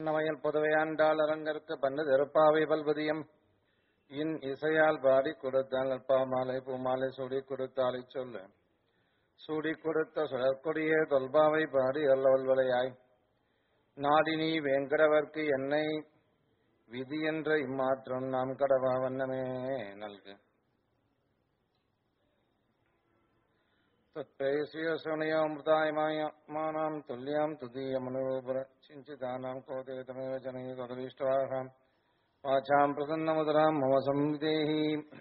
நமையல் புதவையாண்டாள் அரங்கற்கு பண்ணு திருப்பாவை பல்பதியம் இன் இசையால் பாடி கொடுத்தால் அல்பாமாலை பூமாலை சூடி கொடுத்தாலை சொல்லு சூடி கொடுத்த சுழற்கொடியே தொல்பாவை பாடி அல்லவல்வலையாய் நாடினி வேங்கடவர்க்கு என்னை விதி என்ற இம்மாற்றம் நாம் கடவா வண்ணமே நல்கு तत्प्रेयस्योऽमृतायमानाम् तुल्याम् तुदीयमनुरूपुर चिञ्चितानाम् कोदेतमेव जनैः कदलीष्टवाहाम् वाचाम् प्रसन्नमुदराम् मम संविदेहि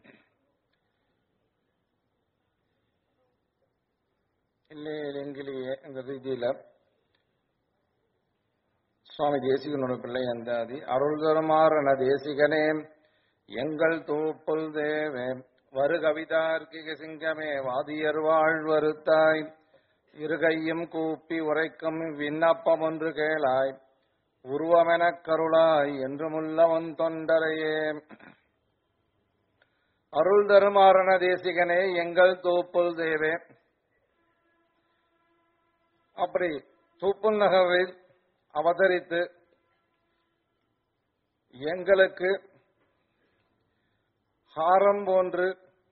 இல்லையிலே இந்த ரீதியில சுவாமி தேசிகனோட பிள்ளை அந்தாதி அருள் தருமாறன தேசிகனே எங்கள் தூப்புல் தேவே வரு கவிதார்க்கிக சிங்கமே வாதியர் வாழ்வருத்தாய் இருகையும் கூப்பி உரைக்கும் விண்ணப்பம் ஒன்று கேளாய் உருவமெனக் கருளாய் என்றுமுள்ளவன் தொண்டரையே அருள் தருமாறன தேசிகனே எங்கள் தூப்புல் தேவே அப்படி தூப்புல் நகரில் அவதரித்து எங்களுக்கு ஹாரம் போன்று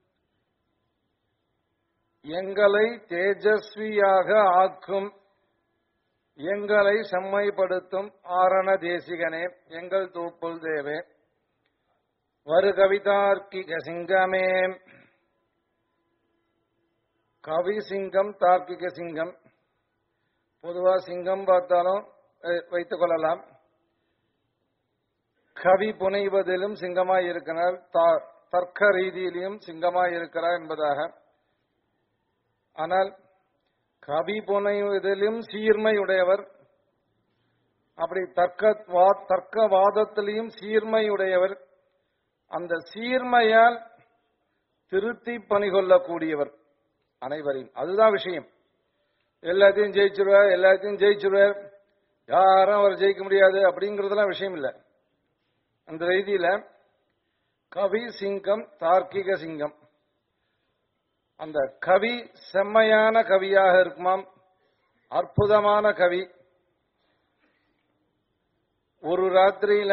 எங்களை தேஜஸ்வியாக ஆக்கும் எங்களை செம்மைப்படுத்தும் ஆரண தேசிகனே எங்கள் தூப்புல் தேவே வரு கவிதார்க்கிக சிங்கமே கவி சிங்கம் தார்க்கிக சிங்கம் பொதுவா சிங்கம் பார்த்தாலும் வைத்துக் கொள்ளலாம் கவி புனைவதிலும் சிங்கமாய் இருக்கிறார் தர்க்க ரீதியிலும் சிங்கமாய் இருக்கிறார் என்பதாக ஆனால் கவி புனைவதிலும் சீர்மை உடையவர் அப்படி தர்க்க தர்க்கவாதத்திலையும் சீர்மை உடையவர் அந்த சீர்மையால் திருத்தி பணிகொள்ளக்கூடியவர் அனைவரையும் அதுதான் விஷயம் எல்லாத்தையும் ஜெயிச்சிருவார் எல்லாத்தையும் ஜெயிச்சிருவார் யாரும் அவர் ஜெயிக்க முடியாது அப்படிங்கறதெல்லாம் விஷயம் இல்லை அந்த ரீதியில கவி சிங்கம் தார்க்கிக சிங்கம் அந்த கவி செம்மையான கவியாக இருக்குமாம் அற்புதமான கவி ஒரு ராத்திரியில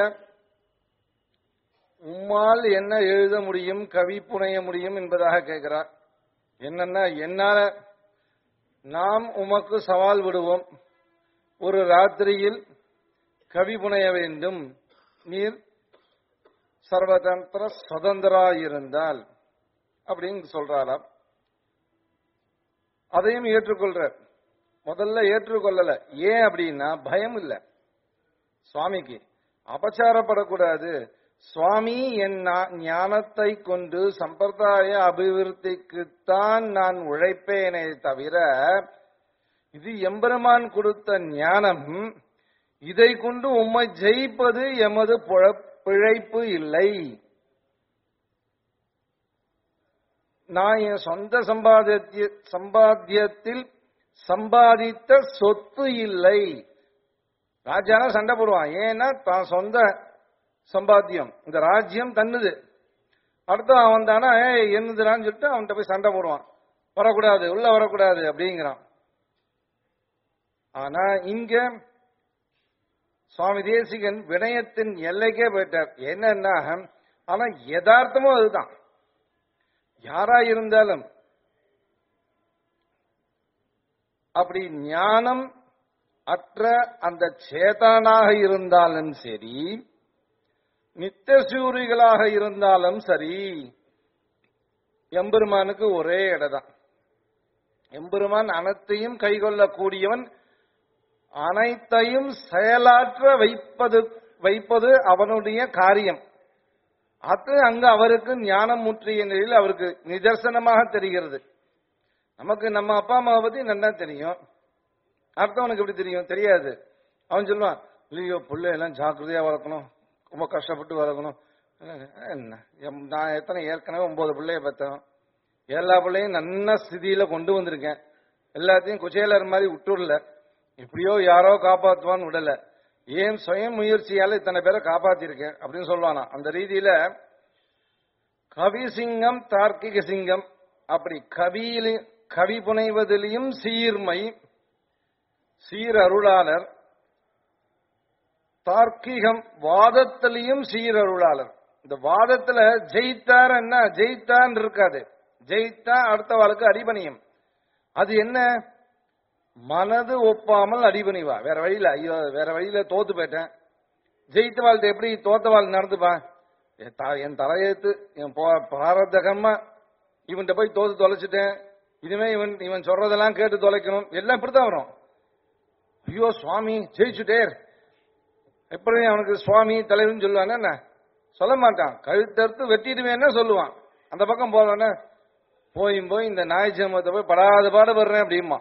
உம்மால் என்ன எழுத முடியும் கவி புனைய முடியும் என்பதாக கேட்கிறார் என்னன்னா என்னால நாம் உமக்கு சவால் விடுவோம் ஒரு ராத்திரியில் கவி புனைய வேண்டும் நீர் சர்வதந்திர சுதந்திராயிருந்தால் அப்படின்னு சொல்றாராம் அதையும் ஏற்றுக்கொள்றார் முதல்ல ஏற்றுக்கொள்ளல ஏன் அப்படின்னா பயம் இல்ல சுவாமிக்கு அபச்சாரப்படக்கூடாது சுவாமி என் ஞானத்தை கொண்டு சம்பிரதாய அபிவிருத்திக்குத்தான் நான் உழைப்பேனே தவிர இது எம்பெருமான் கொடுத்த ஞானம் இதை கொண்டு உம்மை ஜெயிப்பது எமது பிழைப்பு இல்லை நான் என் சொந்த சம்பாதிய சம்பாத்தியத்தில் சம்பாதித்த சொத்து இல்லை ராஜானா சண்டை போடுவான் ஏன்னா தான் சொந்த சம்பாத்தியம் இந்த ராஜ்யம் தன்னுது அடுத்து அவன் தானே என்னதுடான்னு சொல்லிட்டு அவன்கிட்ட போய் சண்டை போடுவான் வரக்கூடாது உள்ள வரக்கூடாது அப்படிங்கிறான் ஆனா இங்க சுவாமி தேசிகன் வினயத்தின் எல்லைக்கே போயிட்டார் என்னன்னா ஆனா யதார்த்தமும் அதுதான் யாரா இருந்தாலும் அப்படி ஞானம் அற்ற அந்த சேதனாக இருந்தாலும் சரி நித்தியசூரிகளாக இருந்தாலும் சரி எம்பெருமானுக்கு ஒரே இடதான் எம்பெருமான் அனைத்தையும் கைகொள்ளக்கூடியவன் அனைத்தையும் செயலாற்ற வைப்பது வைப்பது அவனுடைய காரியம் அது அங்க அவருக்கு ஞானம் முற்றிய நிலையில் அவருக்கு நிதர்சனமாக தெரிகிறது நமக்கு நம்ம அப்பா அம்மாவை பத்தி நல்லா தெரியும் அடுத்தவனுக்கு எப்படி தெரியும் தெரியாது அவன் சொல்லுவான் இல்லையோ பிள்ளை எல்லாம் ஜாக்கிரதையா வளர்க்கணும் ரொம்ப கஷ்டப்பட்டு வளர்க்கணும் என்ன நான் எத்தனை ஏற்கனவே ஒன்பது பிள்ளைய பார்த்தேன் எல்லா பிள்ளையும் நல்ல ஸ்திதியில கொண்டு வந்திருக்கேன் எல்லாத்தையும் குச்சேலர் மாதிரி விட்டுடல எப்படியோ யாரோ காப்பாத்துவான்னு விடல ஏன் சுய முயற்சியால இத்தனை பேரை காப்பாத்திருக்கேன் அப்படின்னு சொல்லுவானா அந்த ரீதியில கவி சிங்கம் தார்க்கிக சிங்கம் அப்படி கவியில கவி புனைவதிலையும் சீர்மை சீர் அருளாளர் தார்க்கிகம் வாதத்திலையும் சீரருளாளர் இந்த வாதத்துல ஜெயித்தார் என்ன ஜெயித்தான் இருக்காது ஜெயித்தா அடுத்த வாழ்க்கை அடிபணியும் அது என்ன மனது ஒப்பாமல் அடிபணிவா வேற வழியில ஐயோ வேற வழியில தோத்து போயிட்டேன் ஜெயித்த வாழ்க்கை எப்படி தோத்த வாழ் நடந்துப்பா என் த- என் தலையெழுத்து என் போ- பாரதகமா இவன்கிட்ட போய் தோத்து தொலைச்சிட்டேன் இனிமே இவன் இவன் சொல்றதெல்லாம் கேட்டு தொலைக்கணும் எல்லாம் இப்படித்தான் வரும் ஐயோ சுவாமி ஜெயிச்சுட்டேர் எப்படி அவனுக்கு சுவாமி தலைவன் சொல்லுவானா என்ன சொல்ல மாட்டான் கழுத்தறுத்து வெட்டிடுவேன்னு சொல்லுவான் அந்த பக்கம் போவானே போயும் போய் இந்த நாய் ஜென்மத்தை போய் படாத பாடுபடுறேன் அப்படிமா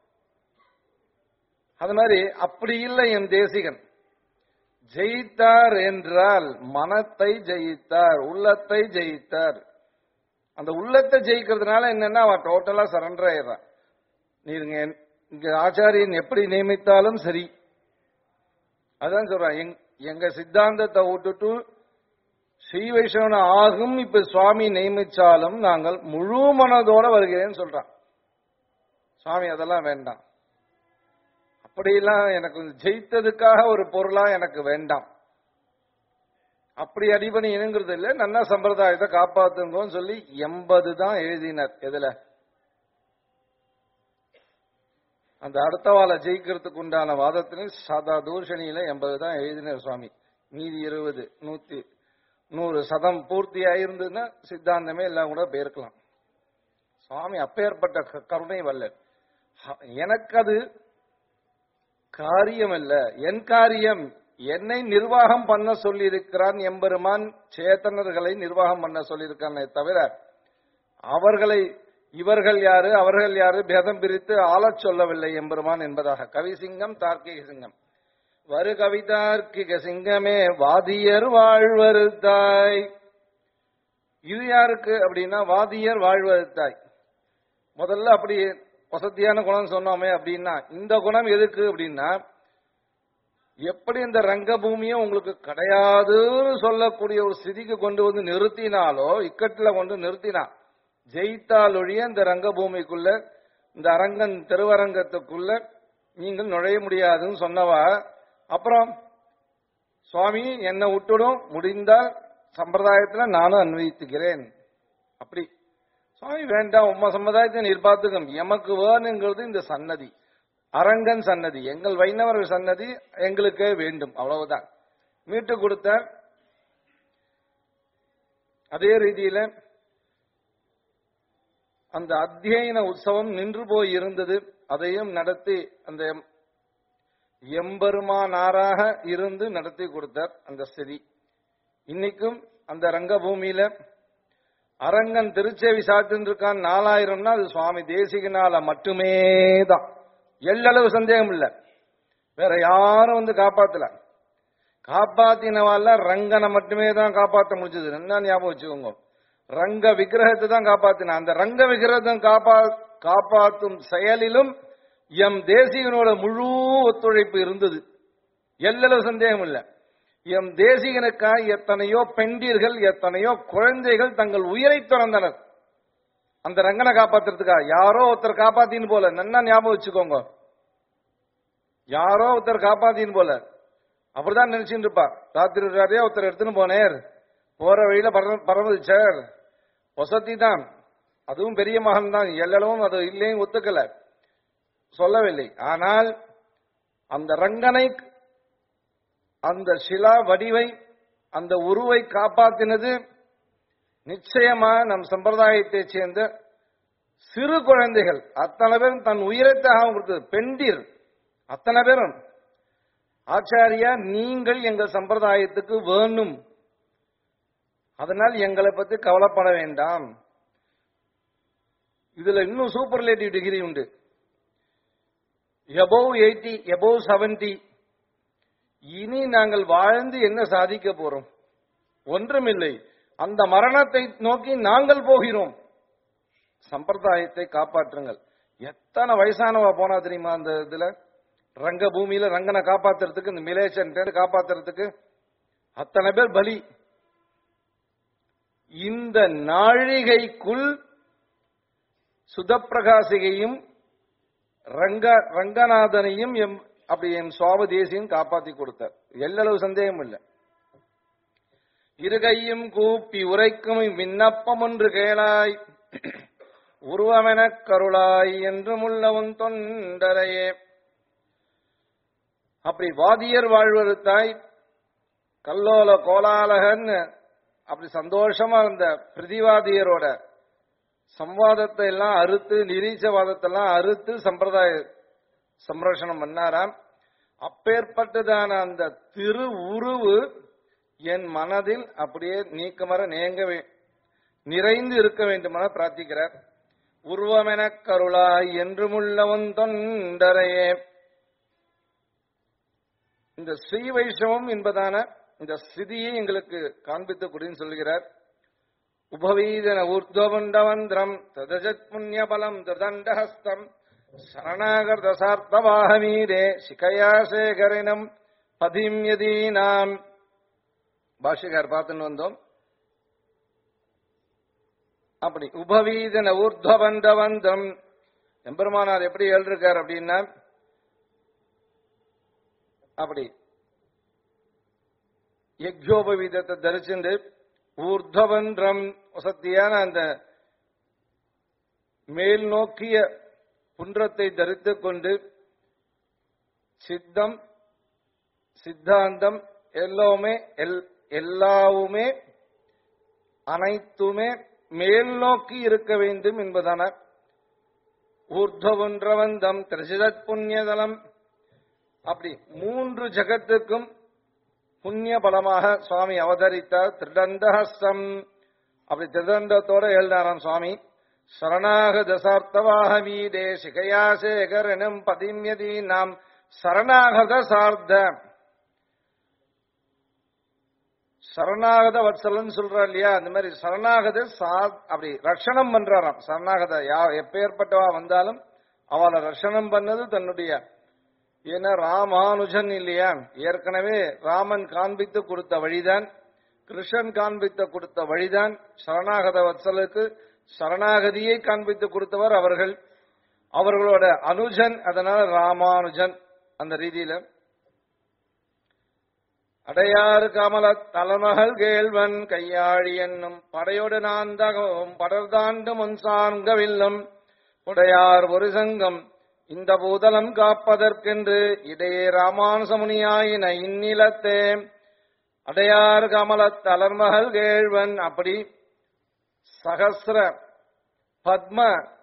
அது மாதிரி அப்படி இல்லை என் தேசிகன் ஜெயித்தார் என்றால் மனத்தை ஜெயித்தார் உள்ளத்தை ஜெயித்தார் அந்த உள்ளத்தை ஜெயிக்கிறதுனால என்னன்னா அவன் டோட்டலா சரண்டர் ஆயிடுறான் நீங்க இங்க ஆச்சாரியன் எப்படி நியமித்தாலும் சரி அதான் சொல்றான் எங்- எங்க சித்தாந்தத்தை விட்டுட்டு ஸ்ரீ வைஷ்ணவன ஆகும் இப்ப சுவாமி நியமிச்சாலும் நாங்கள் முழு மனதோட வருகிறேன்னு சொல்றான் சுவாமி அதெல்லாம் வேண்டாம் அப்படியெல்லாம் எனக்கு ஜெயித்ததுக்காக ஒரு பொருளா எனக்கு வேண்டாம் அப்படி அடிபணி இணுங்கிறது இல்ல நன்னா சம்பிரதாயத்தை காப்பாத்துங்கன்னு சொல்லி எண்பது தான் எழுதினர் எதுல அந்த அடுத்த வாழை ஜெயிக்கிறதுக்கு உண்டான வாதத்திலும் சதா தூஷணியில எண்பது தான் எழுதினர் சுவாமி மீதி இருபது நூத்தி நூறு சதம் பூர்த்தி ஆயிருந்ததுன்னா சித்தாந்தமே எல்லாம் கூட போயிருக்கலாம் சுவாமி அப்பேற்பட்ட க- கருணை வல்லர் ஹ- எனக்கு அது காரியம் அல்ல என் காரியம் என்னை நிர்வாகம் பண்ண சொல்லியிருக்கிறான் எம்பெருமான் சேத்தனர்களை நிர்வாகம் பண்ண சொல்லியிருக்கானே தவிர அவர்களை இவர்கள் யாரு அவர்கள் யாரு பேதம் பிரித்து ஆளச் சொல்லவில்லை எம்பெருமான் என்பதாக கவிசிங்கம் தார்க்கிக சிங்கம் வரு கவிதார்க்கிக சிங்கமே வாதியர் வாழ்வருத்தாய் இது யாருக்கு அப்படின்னா வாதியர் வாழ்வருத்தாய் முதல்ல அப்படி வசதியான குணம் சொன்னோமே அப்படின்னா இந்த குணம் எதுக்கு அப்படின்னா எப்படி இந்த ரங்கபூமியை உங்களுக்கு கிடையாதுன்னு சொல்லக்கூடிய ஒரு ஸ்திதிக்கு கொண்டு வந்து நிறுத்தினாலோ இக்கட்டுல கொண்டு நிறுத்தினா ஜெயித்தால் ஒழிய இந்த ரங்கபூமிக்குள்ள இந்த அரங்கன் திருவரங்கத்துக்குள்ள நீங்கள் நுழைய முடியாதுன்னு சொன்னவா அப்புறம் சுவாமி என்னை விட்டுடும் முடிந்தால் சம்பிரதாயத்துல நானும் அன்வயித்துக்கிறேன் அப்படி சுவாமி வேண்டாம் உம்ம சம்பிரதாயத்தை நீர் பார்த்துக்கும் எமக்கு வேணுங்கிறது இந்த சன்னதி அரங்கன் சன்னதி எங்கள் வைணவர் சன்னதி எங்களுக்கே வேண்டும் அவ்வளவுதான் மீட்டு கொடுத்தார் அதே ரீதியில அந்த அத்தியன உற்சவம் நின்று போய் இருந்தது அதையும் நடத்தி அந்த எம்- எம்பெருமானாராக இருந்து நடத்தி கொடுத்தார் அந்த ஸ்திதி இன்னைக்கும் அந்த ரங்கபூமியில அரங்கன் திருச்சேவி சாத்திருக்கான் நாலாயிரம்னா அது சுவாமி தேசிகனால மட்டுமே தான் எல்லளவு சந்தேகம் இல்ல வேற யாரும் வந்து காப்பாத்தல காப்பாத்தினவால ரங்கனை மட்டுமே தான் காப்பாற்ற முடிஞ்சது என்ன ஞாபகம் வச்சுக்கோங்க ரங்க விக்கிரகத்தை தான் காப்பாத்தின அந்த ரங்க விக்கிரகத்தை காப்பா காப்பாற்றும் செயலிலும் எம் தேசிகனோட முழு ஒத்துழைப்பு இருந்தது எல்லளவு சந்தேகம் இல்ல எம் தேசிகனுக்காக எத்தனையோ பெண்டீர்கள் எத்தனையோ குழந்தைகள் தங்கள் உயிரை துறந்தனர் அந்த ரங்கனை காப்பாத்துறதுக்காக யாரோ ஒருத்தர் காப்பாத்தின்னு போல நன்னா ஞாபகம் வச்சுக்கோங்க யாரோ ஒருத்தர் காப்பாத்தின்னு போல அப்படிதான் நினைச்சுட்டு இருப்பா ராத்திரி ராத்திரியா ஒருத்தர் எடுத்துன்னு போனேர் போற வழியில பரம- பரமதிச்சார் வசதி தான் அதுவும் பெரிய மகன் தான் எல்லளவும் அது இல்லையும் ஒத்துக்கல சொல்லவில்லை ஆனால் அந்த ரங்கனை அந்த சிலா வடிவை அந்த உருவை காப்பாத்தினது நிச்சயமா நம் சம்பிரதாயத்தைச் சேர்ந்த சிறு குழந்தைகள் அத்தனை பேரும் தன் உயிரை தியாகம் கொடுத்தது பெண்டீர் அத்தனை பேரும் ஆச்சாரியா நீங்கள் எங்கள் சம்பிரதாயத்துக்கு வேணும் அதனால் எங்களை பத்தி கவலைப்பட வேண்டாம் இதுல இன்னும் சூப்பர்லேட்டிவ் டிகிரி உண்டு எபோவ் எயிட்டி எபோவ் செவன்டி இனி நாங்கள் வாழ்ந்து என்ன சாதிக்க போறோம் ஒன்றுமில்லை அந்த மரணத்தை நோக்கி நாங்கள் போகிறோம் சம்பிரதாயத்தை காப்பாற்றுங்கள் எத்தனை வயசானவா போனா தெரியுமா அந்த இதுல ரங்க பூமியில ரங்கனை காப்பாத்துறதுக்கு இந்த மிலேச்சன் காப்பாத்துறதுக்கு அத்தனை பேர் பலி இந்த நாழிகைக்குள் சுதப்பிரகாசிகையும் ரங்க ரங்கநாதனையும் எம் அப்படி என் சுவாப தேசியம் காப்பாத்தி கொடுத்தார் எல்லளவு சந்தேகம் இல்லை இருகையும் கூப்பி உரைக்கும் விண்ணப்பம் ஒன்று கேளாய் உருவமெனக் கருளாய் என்றும் உள்ளவன் தொண்டரையே அப்படி வாதியர் வாழ்வருத்தாய் கல்லோல கோலாலகன் அப்படி சந்தோஷமா இருந்த பிரதிவாதியரோட சம்வாதத்தை எல்லாம் அறுத்து நிரீச்சவாதத்தை எல்லாம் அறுத்து சம்பிரதாய சம்ரஷணம் பண்ணாராம் அப்பேற்பட்டதான அந்த திரு உருவு என் மனதில் அப்படியே நீக்கமர நேங்க வே- நிறைந்து இருக்க வேண்டுமென பிரார்த்திக்கிறார் உருவமெனக் கருளாய் என்றுமுள்ளவன் தொண்டரையே இந்த ஸ்ரீ வைஷ்ணவம் என்பதான இந்த ஸ்திதியை எங்களுக்கு காண்பித்து குடின்னு சொல்கிறார் உபவீதன ஊர்துவண்டவந்திரம் ததஜத் புண்ணியபலம் திருதண்டஹஸ்தம் சரணாகர்தசார்த்தவாகமீரே சிகையா சேகரினம் பதிம் யதீனாம் பாஷிகார் பார்த்துன்னு வந்தோம் அப்படி உபவீதன ஊர்துவண்டவந்தம் எம்பெருமானார் எப்படி எழுதிருக்கார் அப்படின்னா அப்படி யக்யோபவீதத்தை தரிச்சுண்டு ஊர்தவன்றம் வசத்தியான அந்த மேல் நோக்கிய புன்றத்தை தரித்துக் கொண்டு சித்தம் சித்தாந்தம் எல்லாமே எல்- எல்லாவுமே அனைத்துமே மேல் நோக்கி இருக்க வேண்டும் என்பதான ஊர்தவன்றவந்தம் திரிசிதத் புண்ணியதலம் அப்படி மூன்று ஜகத்துக்கும் புண்ணிய பலமாக சுவாமி அவதரித்தார் திருடண்டஹஸ்தம் அப்படி திருதண்டத்தோட எழுதாராம் சுவாமி சரணாக தசார்த்தவாக வீடே சிகையா சேகர் எனும் பதிமியதி நாம் சரணாகத சார்த்த சரணாகத வத்சலன்னு சொல்றா இல்லையா அந்த மாதிரி சரணாகத சார் அப்படி ரட்சணம் பண்றாராம் சரணாகத யா எப்பேற்பட்டவா வந்தாலும் அவளை ரட்சணம் பண்ணது தன்னுடைய ஏன்னா ராமானுஜன் இல்லையா ஏற்கனவே ராமன் காண்பித்து கொடுத்த வழிதான் கிருஷ்ணன் காண்பித்து கொடுத்த வழிதான் சரணாகத வத்சலுக்கு சரணாகதியை காண்பித்து கொடுத்தவர் அவர்கள் அவர்களோட அனுஜன் அதனால ராமானுஜன் அந்த ரீதியில அடையாறு கமல தலைமகள் கேள்வன் கையாழி என்னும் படையோடு நாந்தகவும் படர்தாண்டு முன்சாங்கவில்லும் உடையார் ஒரு சங்கம் இந்த பூதலம் காப்பதற்கென்று இடையே ராமானுசமுனியாயின இந்நிலத்தே அடையார் கமல தளர்மகள் கேழ்வன் அப்படி சகசிர பத்ம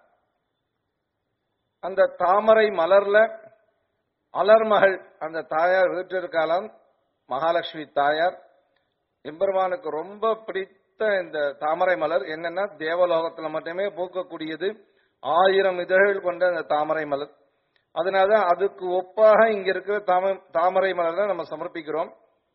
அந்த தாமரை மலர்ல அலர்மகள் அந்த தாயார் வீட்டிற்காலம் மகாலட்சுமி தாயார் எம்பெருமானுக்கு ரொம்ப பிடித்த இந்த தாமரை மலர் என்னன்னா தேவலோகத்துல மட்டுமே பூக்கக்கூடியது ஆயிரம் இதழ்கள் கொண்ட அந்த தாமரை மலர் அதனால அதுக்கு ஒப்பாக இங்க இருக்கிற தாம- தாமரை மலரை நம்ம சமர்ப்பிக்கிறோம்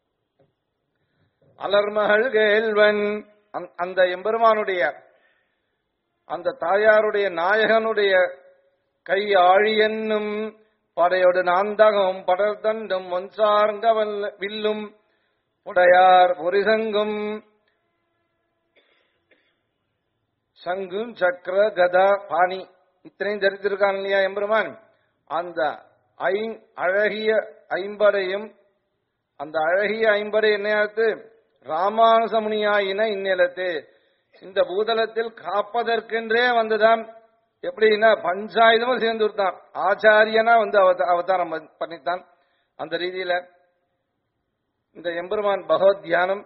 அலர்மகள் கேள்வன் அந்த- அந்த எம்பெருமானுடைய அந்த தாயாருடைய நாயகனுடைய கை ஆழி என்னும் படையோடு நாந்தகம் படர்தண்டும் மொன்சார்ந்த வல்ல- வில்லும் உடையார் ஒரிசங்கும் சங்கும் சக்கர கதா பாணி இத்தனையும் தரித்திருக்கான் இல்லையா எம்பெருமான் அந்த ஐ அழகிய ஐம்படையும் அந்த அழகிய ஐம்படை என்னையாத்து ராமானுசமுனியாயின இந்நிலத்து இந்த பூதலத்தில் காப்பதற்கென்றே வந்துதான் எப்படின்னா பஞ்சாயுதமும் சேர்ந்து விட்டான் ஆச்சாரியனா வந்து அவத- அவதாரம் பண்- பண்ணித்தான் அந்த ரீதியில இந்த எம்பெருமான் பகவத் தியானம்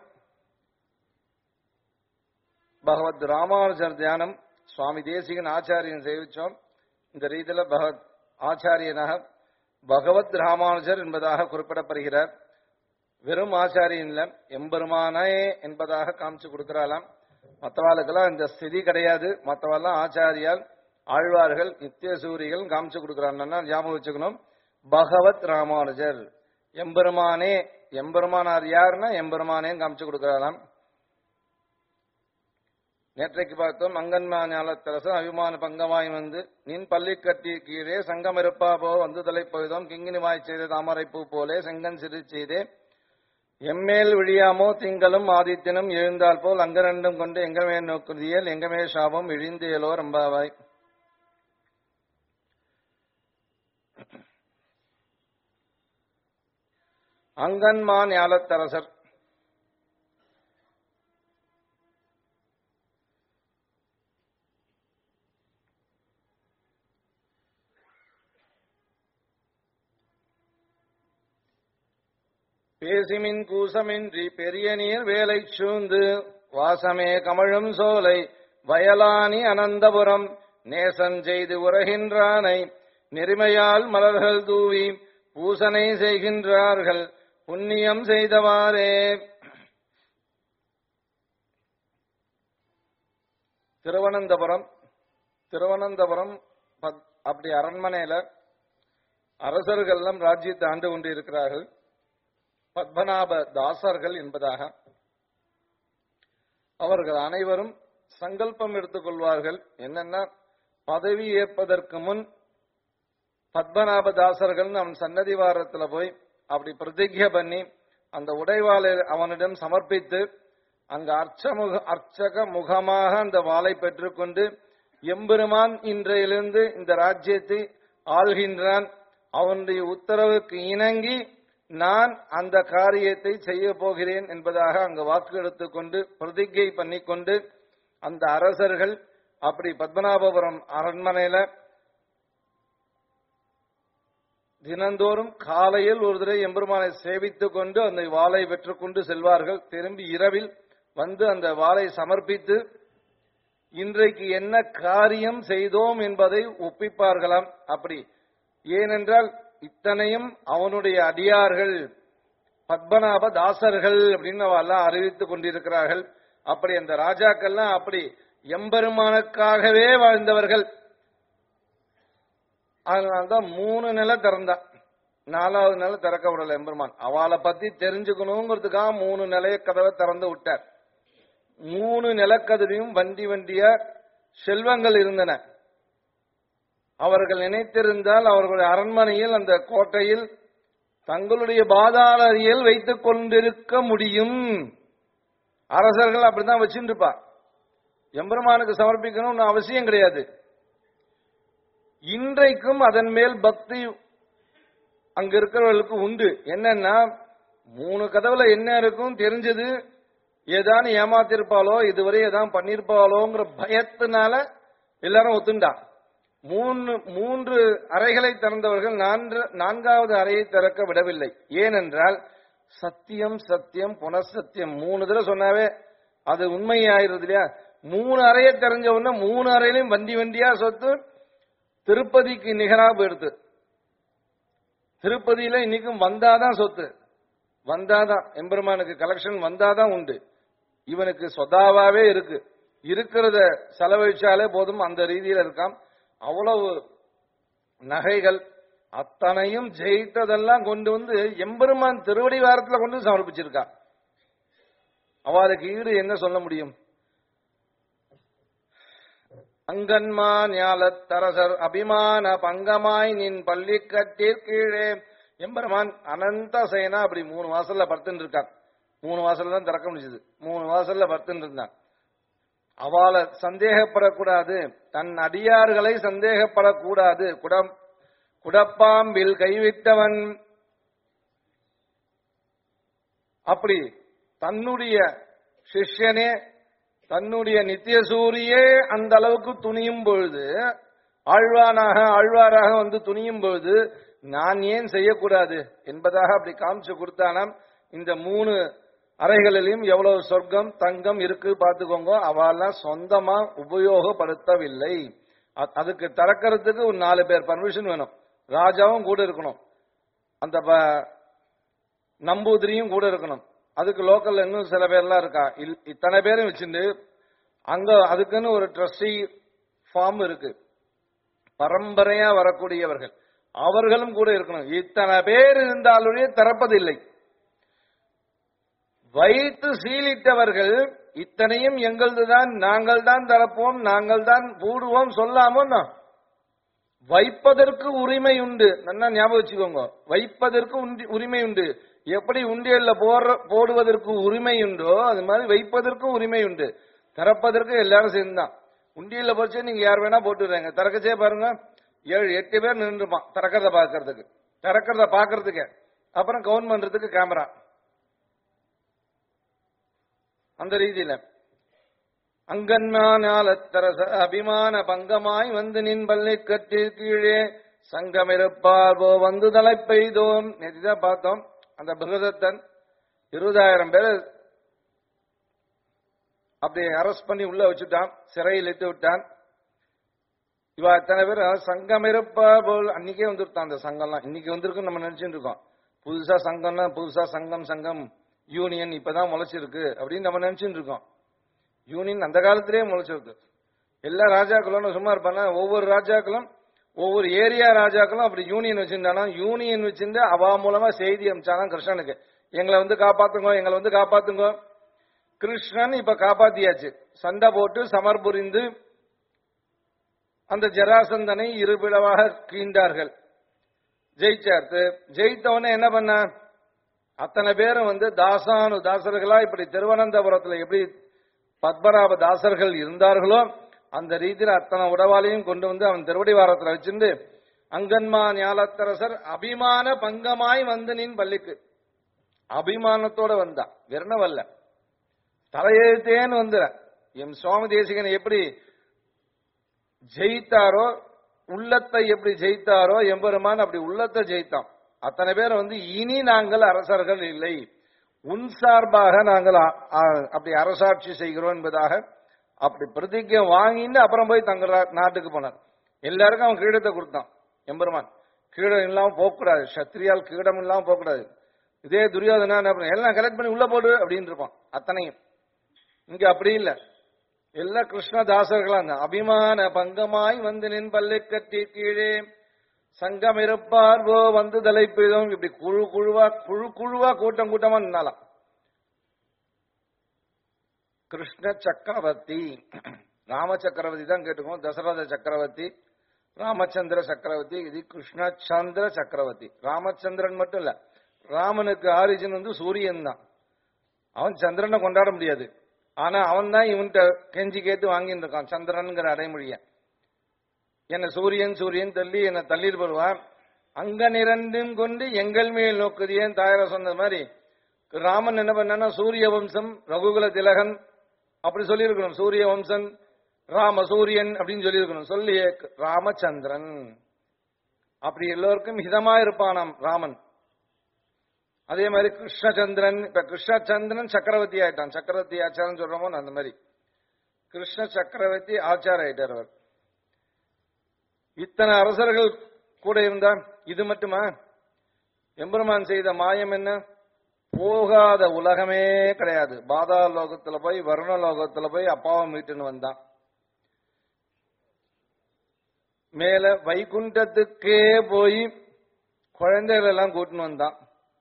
பகவத் ராமானுஜர் தியானம் சுவாமி தேசிகன் ஆச்சாரியன் சேவிச்சோம் இந்த ரீதியில பகவத் ஆச்சாரியனாக பகவத் ராமானுஜர் என்பதாக குறிப்பிடப்படுகிறார் வெறும் ஆச்சாரியன் இல்ல எம்பெருமானே என்பதாக காமிச்சு கொடுக்கிறாளாம் மற்றவாளுக்கெல்லாம் இந்த ஸ்திதி கிடையாது மற்றவெல்லாம் ஆச்சாரியால் ஆழ்வார்கள் நித்திய சூரிகள் காமிச்சு கொடுக்கிறாங்கன்னா ஞாபகம் வச்சுக்கணும் பகவத் ராமானுஜர் எம்பெருமானே எம்பெருமானார் யாருன்னா எம்பெருமானேன்னு காமிச்சு கொடுக்கிறாராம் நேற்றைக்கு பார்த்தோம் அங்கன்மா ஞாலத்தரசன் அபிமான பங்கமாய் வந்து நின் பள்ளி கட்டி கீழே சங்கம் இருப்பா போ வந்து தலை பொய்தோம் கிங்கினிமாய் செய்த தாமரைப்பூ போலே செங்கன் சிறு செய்தே எம்மேல் விழியாமோ திங்களும் ஆதித்யனும் எழுந்தால் போல் அங்கரண்டும் கொண்டு எங்கமே நோக்குதியல் எங்கமே சாபம் இழிந்தேலோ ரம்பாவாய் அங்கன்மா ஞாலத்தரசர் பேசிமின் கூசமின்றி பெரிய நீர் வேலை சூழ்ந்து வாசமே கமழும் சோலை வயலானி அனந்தபுரம் நேசம் செய்து உரைகின்றானை நெருமையால் மலர்கள் தூவி பூசனை செய்கின்றார்கள் புண்ணியம் செய்தவாறே திருவனந்தபுரம் திருவனந்தபுரம் பத்- அப்படி அரண்மனையில அரசர்கள்லாம் ராஜ்யத்தை ஆண்டு கொண்டு இருக்கிறார்கள் பத்மநாப தாசர்கள் என்பதாக அவர்கள் அனைவரும் சங்கல்பம் எடுத்துக்கொள்வார்கள் என்னன்னா பதவி ஏற்பதற்கு முன் பத்மநாப தாசர்கள் அவன் சன்னதி வாரத்துல போய் அப்படி பிரதிஜை பண்ணி அந்த உடைவாளை அவனிடம் சமர்ப்பித்து அங்க அர்ச்சமுக அர்ச்சக முகமாக அந்த வாளை பெற்றுக்கொண்டு எம்பெருமான் இன்றையிலிருந்து இந்த ராஜ்யத்தை ஆள்கின்றான் அவனுடைய உத்தரவுக்கு இணங்கி நான் அந்த காரியத்தை செய்ய போகிறேன் என்பதாக அங்கு வாக்கு எடுத்துக்கொண்டு பிரதிஜை பண்ணிக்கொண்டு அந்த அரசர்கள் அப்படி பத்மநாபபுரம் அரண்மனையில தினந்தோறும் காலையில் ஒரு தடவை எம்பெருமானை சேவித்துக் கொண்டு அந்த வாளை பெற்றுக்கொண்டு செல்வார்கள் திரும்பி இரவில் வந்து அந்த வாளை சமர்ப்பித்து இன்றைக்கு என்ன காரியம் செய்தோம் என்பதை ஒப்பிப்பார்களாம் அப்படி ஏனென்றால் இத்தனையும் அவனுடைய அடியார்கள் பத்மநாப தாசர்கள் அப்படின்னு அவ எல்லாம் அறிவித்துக் கொண்டிருக்கிறார்கள் அப்படி அந்த ராஜாக்கள்லாம் அப்படி எம்பெருமானுக்காகவே வாழ்ந்தவர்கள் அதனால்தான் மூணு நிலை திறந்தான் நாலாவது நிலை திறக்க விடல எம்பெருமான் அவளை பத்தி தெரிஞ்சுக்கணுங்கிறதுக்காக மூணு நிலைய கதவை திறந்து விட்டார் மூணு நிலக்கதிரையும் வண்டி வண்டியா செல்வங்கள் இருந்தன அவர்கள் நினைத்திருந்தால் அவர்களுடைய அரண்மனையில் அந்த கோட்டையில் தங்களுடைய பாதாள அறையில் வைத்துக் கொண்டிருக்க முடியும் அரசர்கள் அப்படிதான் வச்சுட்டு இருப்பா எம்பெருமானுக்கு சமர்ப்பிக்கணும்னு அவசியம் கிடையாது இன்றைக்கும் அதன் மேல் பக்தி அங்க இருக்கிறவர்களுக்கு உண்டு என்னன்னா மூணு கதவுல என்ன இருக்கும் தெரிஞ்சது ஏதானு ஏமாத்திருப்பாளோ இதுவரை ஏதாவது பண்ணிருப்பாளோங்கிற பயத்தினால எல்லாரும் ஒத்துண்டா மூணு மூன்று அறைகளை திறந்தவர்கள் நான்கு நான்காவது அறையை திறக்க விடவில்லை ஏனென்றால் சத்தியம் சத்தியம் புனசத்தியம் மூணு தடவை சொன்னாவே அது உண்மையாயிருது இல்லையா மூணு அறையை தெரிஞ்ச உடனே மூணு அறையிலையும் வண்டி வண்டியா சொத்து திருப்பதிக்கு நிகரா போயிடுது திருப்பதியில இன்னைக்கும் வந்தாதான் சொத்து வந்தாதான் எம்பெருமானுக்கு கலெக்ஷன் வந்தாதான் உண்டு இவனுக்கு சொதாவாவே இருக்கு இருக்கிறத செலவழிச்சாலே போதும் அந்த ரீதியில இருக்காம் அவ்வளவு நகைகள் அத்தனையும் ஜெயித்ததெல்லாம் கொண்டு வந்து எம்பெருமான் திருவடி வாரத்துல கொண்டு வந்து சமர்ப்பிச்சிருக்கா அவளுக்கு ஈடு என்ன சொல்ல முடியும் அங்கன்மா ஞாலத்தரசர் அபிமான பங்கமாய் நின் பள்ளிக்கட்டிற் கீழே எம்பெருமான் அனந்த சேனா அப்படி மூணு வாசல்ல படுத்துட்டு இருக்கான் மூணு வாசல்ல தான் திறக்க முடிஞ்சது மூணு வாசல்ல படுத்துட்டு இருந்தான் அவளை சந்தேகப்படக்கூடாது தன் அடியார்களை சந்தேகப்படக்கூடாது குடம் குடப்பாம்பில் கைவிட்டவன் அப்படி தன்னுடைய சிஷ்யனே தன்னுடைய நித்திய சூரியே அந்த அளவுக்கு துணியும் பொழுது ஆழ்வானாக ஆழ்வாராக வந்து துணியும் பொழுது நான் ஏன் செய்யக்கூடாது என்பதாக அப்படி காமிச்சு கொடுத்தானாம் இந்த மூணு அறைகளிலும் எவ்வளவு சொர்க்கம் தங்கம் இருக்கு பார்த்துக்கோங்க அவெல்லாம் சொந்தமா உபயோகப்படுத்தவில்லை அ- அதுக்கு திறக்கிறதுக்கு ஒரு நாலு பேர் பர்மிஷன் வேணும் ராஜாவும் கூட இருக்கணும் அந்த ப- நம்பூதிரியும் கூட இருக்கணும் அதுக்கு லோக்கல்ல இன்னும் சில பேர்லாம் இருக்கா இல்- இத்தனை பேரும் வச்சுட்டு அங்க அதுக்குன்னு ஒரு ட்ரஸ்டி ஃபார்ம் இருக்கு பரம்பரையா வரக்கூடியவர்கள் அவர்களும் கூட இருக்கணும் இத்தனை பேர் இருந்தாலுடைய திறப்பதில்லை வைத்து சீலிட்டவர்கள் இத்தனையும் எங்களதுதான் நாங்கள் தான் திறப்போம் நாங்கள் தான் பூடுவோம் சொல்லாமோ வைப்பதற்கு உரிமை உண்டு நல்லா ஞாபகம் வச்சுக்கோங்க வைப்பதற்கு உண்டி- உரிமை உண்டு எப்படி உண்டியல்ல போடுற போடுவதற்கு உரிமை உண்டோ அது மாதிரி வைப்பதற்கும் உரிமை உண்டு திறப்பதற்கு எல்லாரும் சேர்ந்துதான் உண்டியல்ல போச்சு நீங்க யார் வேணா போட்டுடுறாங்க திறக்கச்சே பாருங்க ஏழு எட்டு பேர் நின்றுப்பான் திறக்கிறத பாக்குறதுக்கு திறக்கிறத பாக்குறதுக்கு அப்புறம் கவுன் பண்றதுக்கு கேமரா அந்த ரீதியில அங்கன்மானாலத்தரச அபிமான பங்கமாய் வந்து நின் பல்லை கட்டில் கீழே சங்கமிருப்பார்வோ வந்து தலை பெய்தோம் நேற்றுதான் பார்த்தோம் அந்த பிரகதத்தன் இருபதாயிரம் பேர் அப்படி அரெஸ்ட் பண்ணி உள்ள வச்சுட்டான் சிறையில் இட்டு விட்டான் இவ எத்தனை பேர் சங்கம் இருப்பா போல் அன்னைக்கே வந்துருத்தான் அந்த சங்கம்லாம் இன்னைக்கு வந்திருக்குன்னு நம்ம நினைச்சுட்டு இருக்கோம் புதுசா சங்கம்னா புதுசா சங்கம் சங்கம் யூனியன் இப்பதான் முளைச்சிருக்கு அப்படின்னு நம்ம நினைச்சுட்டு இருக்கோம் யூனியன் அந்த காலத்திலேயே முளைச்சிருக்கு எல்லா ராஜாக்களும் சும்மா இருப்பாங்க ஒவ்வொரு ராஜாக்களும் ஒவ்வொரு ஏரியா ராஜாக்களும் அப்படி யூனியன் வச்சிருந்தாலும் யூனியன் வச்சிருந்து அவா மூலமா செய்தி அமிச்சாலும் கிருஷ்ணனுக்கு எங்களை வந்து காப்பாத்துங்க எங்களை வந்து காப்பாத்துங்க கிருஷ்ணன் இப்ப காப்பாத்தியாச்சு சண்டை போட்டு சமர் புரிந்து அந்த ஜராசந்தனை இருபிளவாக கீண்டார்கள் ஜெயிச்சார்த்து ஜெயித்தவன என்ன பண்ண அத்தனை பேரும் வந்து தாசானு தாசர்களா இப்படி திருவனந்தபுரத்துல எப்படி பத்மநாப தாசர்கள் இருந்தார்களோ அந்த ரீதியில் அத்தனை உடவாளையும் கொண்டு வந்து அவன் திருவடிவாரத்துல வச்சிருந்து அங்கன்மா ஞாலத்தரசர் அபிமான பங்கமாய் வந்து நின் பள்ளிக்கு அபிமானத்தோட வந்தான் வெறுனவல்ல தலையெழுத்தேன்னு வந்துற எம் சுவாமி தேசிகன் எப்படி ஜெயித்தாரோ உள்ளத்தை எப்படி ஜெயித்தாரோ எம்பெருமான் அப்படி உள்ளத்தை ஜெயித்தான் அத்தனை பேர் வந்து இனி நாங்கள் அரசர்கள் இல்லை உன் சார்பாக நாங்கள் அ- அ- அப்படி அரசாட்சி செய்கிறோம் என்பதாக அப்படி பிரதிஜை வாங்கிட்டு அப்புறம் போய் தங்க நாட்டுக்கு போனார் எல்லாருக்கும் அவன் கிரீடத்தை கொடுத்தான் எம்பெருமான் கிரீடம் இல்லாம போகக்கூடாது சத்திரியால் கிரீடம் இல்லாம போகக்கூடாது இதே துரியோதனா என்ன பண்ண எல்லாம் கலெக்ட் பண்ணி உள்ள போடு அப்படின்னு இருப்பான் அத்தனையும் இங்க அப்படி இல்ல எல்லா கிருஷ்ணதாசர்களா இருந்தா அபிமான பங்கமாய் வந்து நின் பல்லை கட்டி கீழே சங்கம் இருப்பார்வோ வந்து தலைப்பிதும் இப்படி குழு குழுவா குழு குழுவா கூட்டம் கூட்டமா நின்னாலாம் கிருஷ்ண சக்கரவர்த்தி ராம சக்கரவர்த்தி தான் கேட்டுக்கோம் தசரத சக்கரவர்த்தி ராமச்சந்திர சக்கரவர்த்தி இது கிருஷ்ணச்சந்திர சக்கரவர்த்தி ராமச்சந்திரன் மட்டும் இல்ல ராமனுக்கு ஆரிஜின் வந்து சூரியன் தான் அவன் சந்திரனை கொண்டாட முடியாது ஆனா அவன் தான் இவன்கிட்ட கெஞ்சி கேட்டு வாங்கிட்டு இருக்கான் சந்திரன்ங்கிற அடைமொழிய என்ன சூரியன் சூரியன் தள்ளி என்ன தள்ளிட்டு வருவான் அங்க நிரண்டும் கொண்டு எங்கள் மேல் நோக்குதியேன் தாயார சொன்னது மாதிரி ராமன் என்ன பண்ணா சூரிய வம்சம் ரகுகுல திலகன் அப்படி சொல்லியிருக்கணும் சூரிய வம்சன் ராம சூரியன் அப்படின்னு சொல்லியிருக்கணும் சொல்லி ராமச்சந்திரன் அப்படி எல்லோருக்கும் ஹிதமா இருப்பானாம் ராமன் அதே மாதிரி கிருஷ்ணச்சந்திரன் இப்ப கிருஷ்ணச்சந்திரன் சக்கரவர்த்தி ஆயிட்டான் சக்கரவர்த்தி ஆச்சாரம் சொல்றோமோ அந்த மாதிரி கிருஷ்ண சக்கரவர்த்தி ஆச்சார ஆயிட்டார் அவர் இத்தனை அரசர்கள் கூட இருந்தா இது மட்டுமா எம்பெருமான் செய்த மாயம் என்ன போகாத உலகமே கிடையாது பாதாள லோகத்துல போய் வருண லோகத்துல போய் அப்பாவை மீட்டுன்னு வந்தான் மேல வைகுண்டத்துக்கே போய் குழந்தைகள் எல்லாம் கூட்டின்னு வந்தான்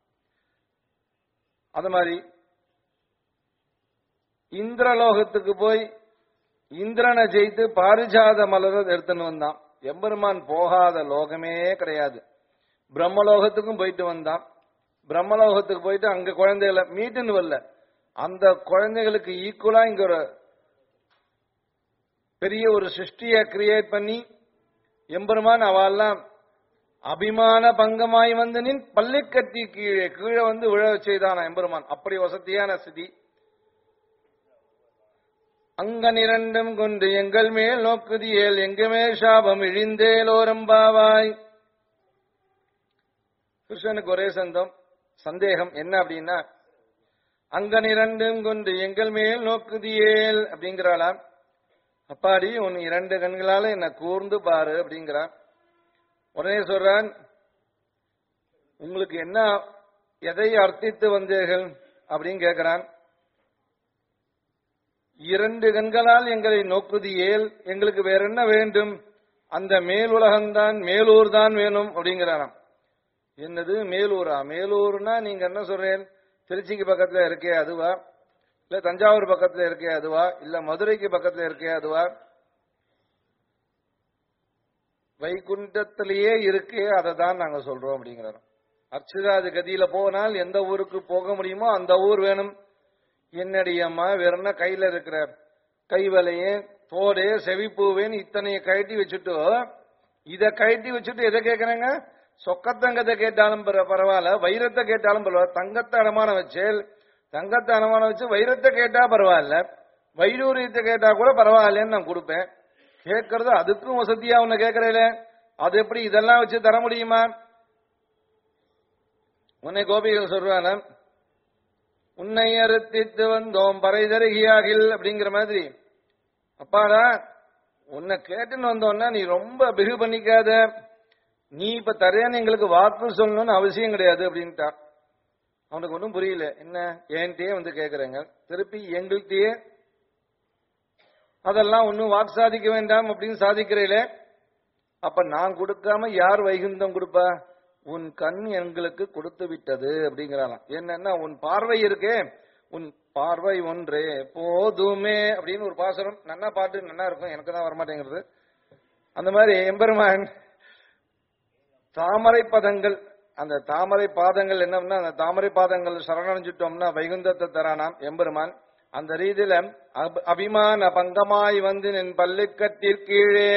அது மாதிரி இந்திரலோகத்துக்கு போய் இந்திரனை ஜெயித்து பாரிஜாத மலரை எடுத்துன்னு வந்தான் எம்பெருமான் போகாத லோகமே கிடையாது பிரம்மலோகத்துக்கும் போயிட்டு வந்தான் பிரம்மலோகத்துக்கு போயிட்டு அங்க குழந்தைகளை மீட்டுன்னு வரல அந்த குழந்தைகளுக்கு ஈக்குவலா இங்க ஒரு பெரிய ஒரு சிருஷ்டியை கிரியேட் பண்ணி எம்பெருமான் அவெல்லாம் அபிமான பங்கமாய் வந்து நின் பள்ளிக்கட்டி கீழே கீழே வந்து விழ செய்தான எம்பெருமான் அப்படி வசதியான ஸ்திதி அங்கனிரண்டும் கொண்டு எங்கள் மேல் நோக்குதியேல் எங்குமே சாபம் இழிந்தேலோரம்பாவாய் கிருஷ்ணனுக்கு ஒரே சந்தம் சந்தேகம் என்ன அப்படின்னா அங்கனிரண்டும் கொண்டு எங்கள் மேல் நோக்குதியேல் அப்படிங்கிறாளாம் அப்பாடி உன் இரண்டு கண்களால என்ன கூர்ந்து பாரு அப்படிங்கிறான் உடனே சொல்றான் உங்களுக்கு என்ன எதை அர்த்தித்து வந்தீர்கள் அப்படின்னு கேட்கிறான் இரண்டு கண்களால் எங்களை நோக்குது ஏல் எங்களுக்கு வேற என்ன வேண்டும் அந்த மேலுலகம்தான் மேலூர் தான் வேணும் அப்படிங்கிறாராம் என்னது மேலூரா மேலூர்னா நீங்க என்ன சொல்றேன் திருச்சிக்கு பக்கத்துல இருக்கே அதுவா இல்ல தஞ்சாவூர் பக்கத்துல இருக்கே அதுவா இல்ல மதுரைக்கு பக்கத்துல இருக்கே அதுவா வைகுண்டத்திலேயே இருக்கே அதை தான் நாங்க சொல்றோம் அப்படிங்கிறார் அர்ச்சிராது கதியில போனால் எந்த ஊருக்கு போக முடியுமோ அந்த ஊர் வேணும் என்னடியம்மா வெறும்னா கையில இருக்கிற கைவலையே தோடே செவிப்பூவேன்னு இத்தனைய கழட்டி வச்சுட்டு இத கழட்டி வச்சுட்டு எதை கேக்குறாங்க சொக்கத்தங்கத்தை கேட்டாலும் பர- பரவாயில்ல வைரத்தை கேட்டாலும் பரவாயில்ல தங்கத்தை அடமானம் வச்சு தங்கத்தை அடமானம் வச்சு வைரத்தை கேட்டா பரவாயில்ல வைடூரியத்தை கேட்டா கூட பரவாயில்லன்னு நான் கொடுப்பேன் கேட்கறது அதுக்கும் வசதியா உன்னை கேட்கறேல அது எப்படி இதெல்லாம் வச்சு தர முடியுமா உன்னை கோபிகள் சொல்றான உன்னை அறுத்தித்து வந்தோம் பறை தருகியாகில் அப்படிங்கிற மாதிரி அப்பாடா உன்னை கேட்டுன்னு வந்தோன்னா நீ ரொம்ப பிகு பண்ணிக்காத நீ இப்ப தரேன்னு எங்களுக்கு வாக்கு சொல்லணும்னு அவசியம் கிடையாது அப்படின்ட்டா அவனுக்கு ஒன்றும் புரியல என்ன என்கிட்டயே வந்து கேக்குறேங்க திருப்பி எங்கள்கிட்டயே அதெல்லாம் ஒன்றும் வாக்கு சாதிக்க வேண்டாம் அப்படின்னு சாதிக்கிறீங்களே அப்ப நான் கொடுக்காம யார் வைகுந்தம் கொடுப்பா உன் கண் எங்களுக்கு கொடுத்து விட்டது அப்படிங்கிறாளாம் என்னன்னா உன் பார்வை இருக்கே உன் பார்வை ஒன்றே போதுமே அப்படின்னு ஒரு பாசுரம் நன்னா பாட்டு நன்னா இருக்கும் எனக்கு தான் வரமாட்டேங்கிறது அந்த மாதிரி எம்பெருமான் தாமரை பதங்கள் அந்த தாமரை பாதங்கள் என்னன்னா அந்த தாமரை பாதங்கள் சரணடைஞ்சிட்டோம்னா வைகுந்தத்தை தரானாம் எம்பெருமான் அந்த ரீதியில அப- அபிமான பங்கமாய் வந்து நின் பல்லுக்கட்டிற்கீழே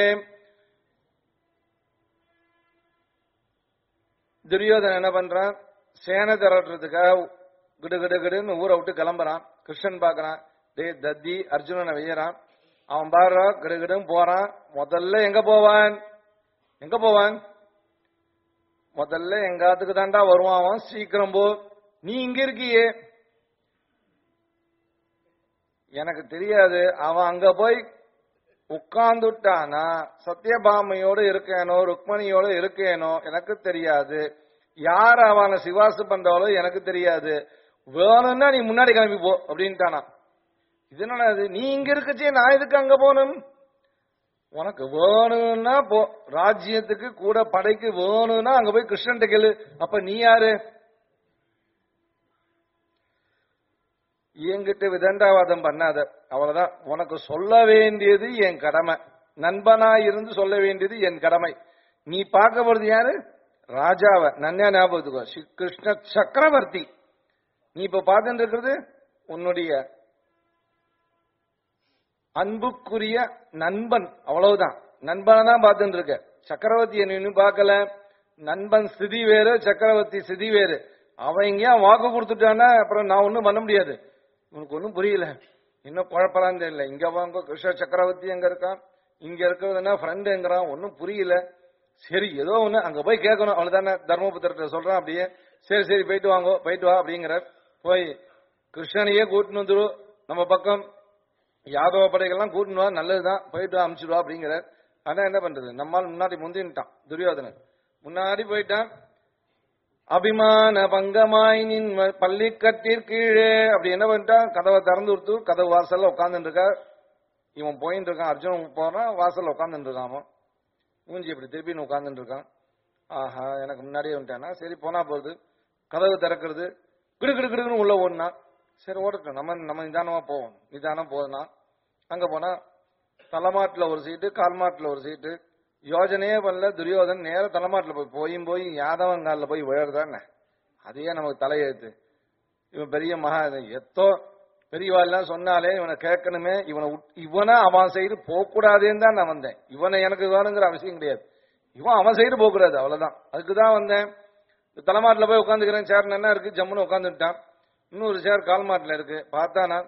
துரியோதனன் என்ன பண்றான் சேனை திரட்டுறதுக்காக கிடு கிடு கிடுன்னு ஊரை விட்டு கிளம்புறான் கிருஷ்ணன் பாக்குறான் டேய் தத்தி அர்ஜுனனை வெய்யறான் அவன் பாடுறா கிடு கிடுன்னு போறான் முதல்ல எங்க போவான் எங்க போவான் முதல்ல எங்காத்துக்கு தாண்டா வருவான் அவன் சீக்கிரம் போ நீ இங்க இருக்கியே எனக்கு தெரியாது அவன் அங்க போய் உட்கார்ந்துட்டானா சத்யபாமையோட இருக்கேனோ ருக்மணியோட இருக்கேனோ எனக்கு தெரியாது யார் அவனை சிவாசு பண்றாளோ எனக்கு தெரியாது வேணும்னா நீ முன்னாடி கிளம்பி போ அப்படின்ட்டானா இது என்னடா இது நீ இங்க இருக்கச்சே நான் எதுக்கு அங்க போகணும் உனக்கு வேணும்னா போ ராஜ்யத்துக்கு கூட படைக்கு வேணும்னா அங்க போய் கிருஷ்ணன் கேளு அப்ப நீ யாரு என்கிட்ட விதண்டாவாதம் பண்ணாத அவ்வளவுதான் உனக்கு சொல்ல வேண்டியது என் கடமை நண்பனா இருந்து சொல்ல வேண்டியது என் கடமை நீ பார்க்க போறது யாரு ராஜாவை நன்யா ஞாபகத்துக்கோ ஸ்ரீ கிருஷ்ண சக்கரவர்த்தி நீ இப்ப பார்த்துட்டு இருக்கிறது உன்னுடைய அன்புக்குரிய நண்பன் அவ்வளவுதான் நண்பனை தான் பார்த்துட்டு இருக்க சக்கரவர்த்தியை நீ இன்னும் பார்க்கல நண்பன் ஸ்திதி வேறு சக்கரவர்த்தி ஸ்திதி வேறு அவன் எங்கேயா வாக்கு கொடுத்துட்டானா அப்புறம் நான் ஒன்றும் பண்ண முடியாது உனக்கு ஒன்றும் புரியல இன்னும் குழப்பலாம் தெரியல இங்க வாங்க கிருஷ்ண சக்கரவர்த்தி எங்க இருக்கான் இங்க இருக்கிறதுனா ஃப்ரெண்டுங்கிறான் ஒன்றும் புரியல சரி ஏதோ ஒண்ணு அங்க போய் கேட்கணும் அவ்வளவுதானே தர்மபுத்திரத்தை சொல்றான் அப்படியே சரி சரி போயிட்டு வாங்கோ போயிட்டு வா அப்படிங்கிற போய் கிருஷ்ணனையே கூட்டின்னு வந்துரு நம்ம பக்கம் யாதவ படைகள்லாம் கூட்டின்னு வா நல்லதுதான் போயிட்டு வா, அனுப்பிச்சிடுவா அப்படிங்கிற ஆனா என்ன பண்றது நம்மால் முன்னாடி முந்தின்ட்டான் துரியோதனன் முன்னாடி போயிட்டான் அபிமான பங்கமாய் நின் பள்ளிக்கட்டிற்கீழே அப்படி என்ன பண்ணிட்டான் கதவை திறந்து கொடுத்து கதவு வாசல்ல உட்காந்துட்டு இருக்கா இவன் போயிட்டு இருக்கான் அர்ஜுனன் போறான் வாசல்ல உட்காந்துட்டு இருக்கான் அவன் மூஞ்சி இப்படி திருப்பின்னு உட்காந்துட்டு இருக்கான் ஆஹா எனக்கு முன்னாடியே வந்துட்டானா சரி போனா போகுது கதவு திறக்கிறது கிடு கிடு கிடுன்னு உள்ள ஓடினா சரி ஓடட்டும் நம்ம நம்ம நிதானமா போவோம் நிதானம் போதுனா அங்க போனா தலைமாட்டுல ஒரு சீட்டு கால்மாட்டுல ஒரு சீட்டு யோஜனையே பண்ணல துரியோதன் நேர தலைமாட்டுல போய் போயும் போய் யாதவன் காலில் போய் விழறதானே அதையே நமக்கு தலையெழுத்து இவன் பெரிய மகா எத்தோ பெரியவா எல்லாம் சொன்னாலே இவனை கேட்கணுமே இவனை விட்- இவனை அவன் சைடு போகக்கூடாதுன்னு தான் நான் வந்தேன் இவனை எனக்கு வேணுங்கிற அவசியம் கிடையாது இவன் அவன் சைடு போகக்கூடாது அவ்வளவுதான் அதுக்கு தான் வந்தேன் இந்த தலைமாட்டில் போய் உட்காந்துக்கிறேன் சேர் என்ன இருக்கு ஜம்முன்னு உட்காந்துட்டான் இன்னொரு சேர் கால் மாட்டில் இருக்கு பார்த்தா நான்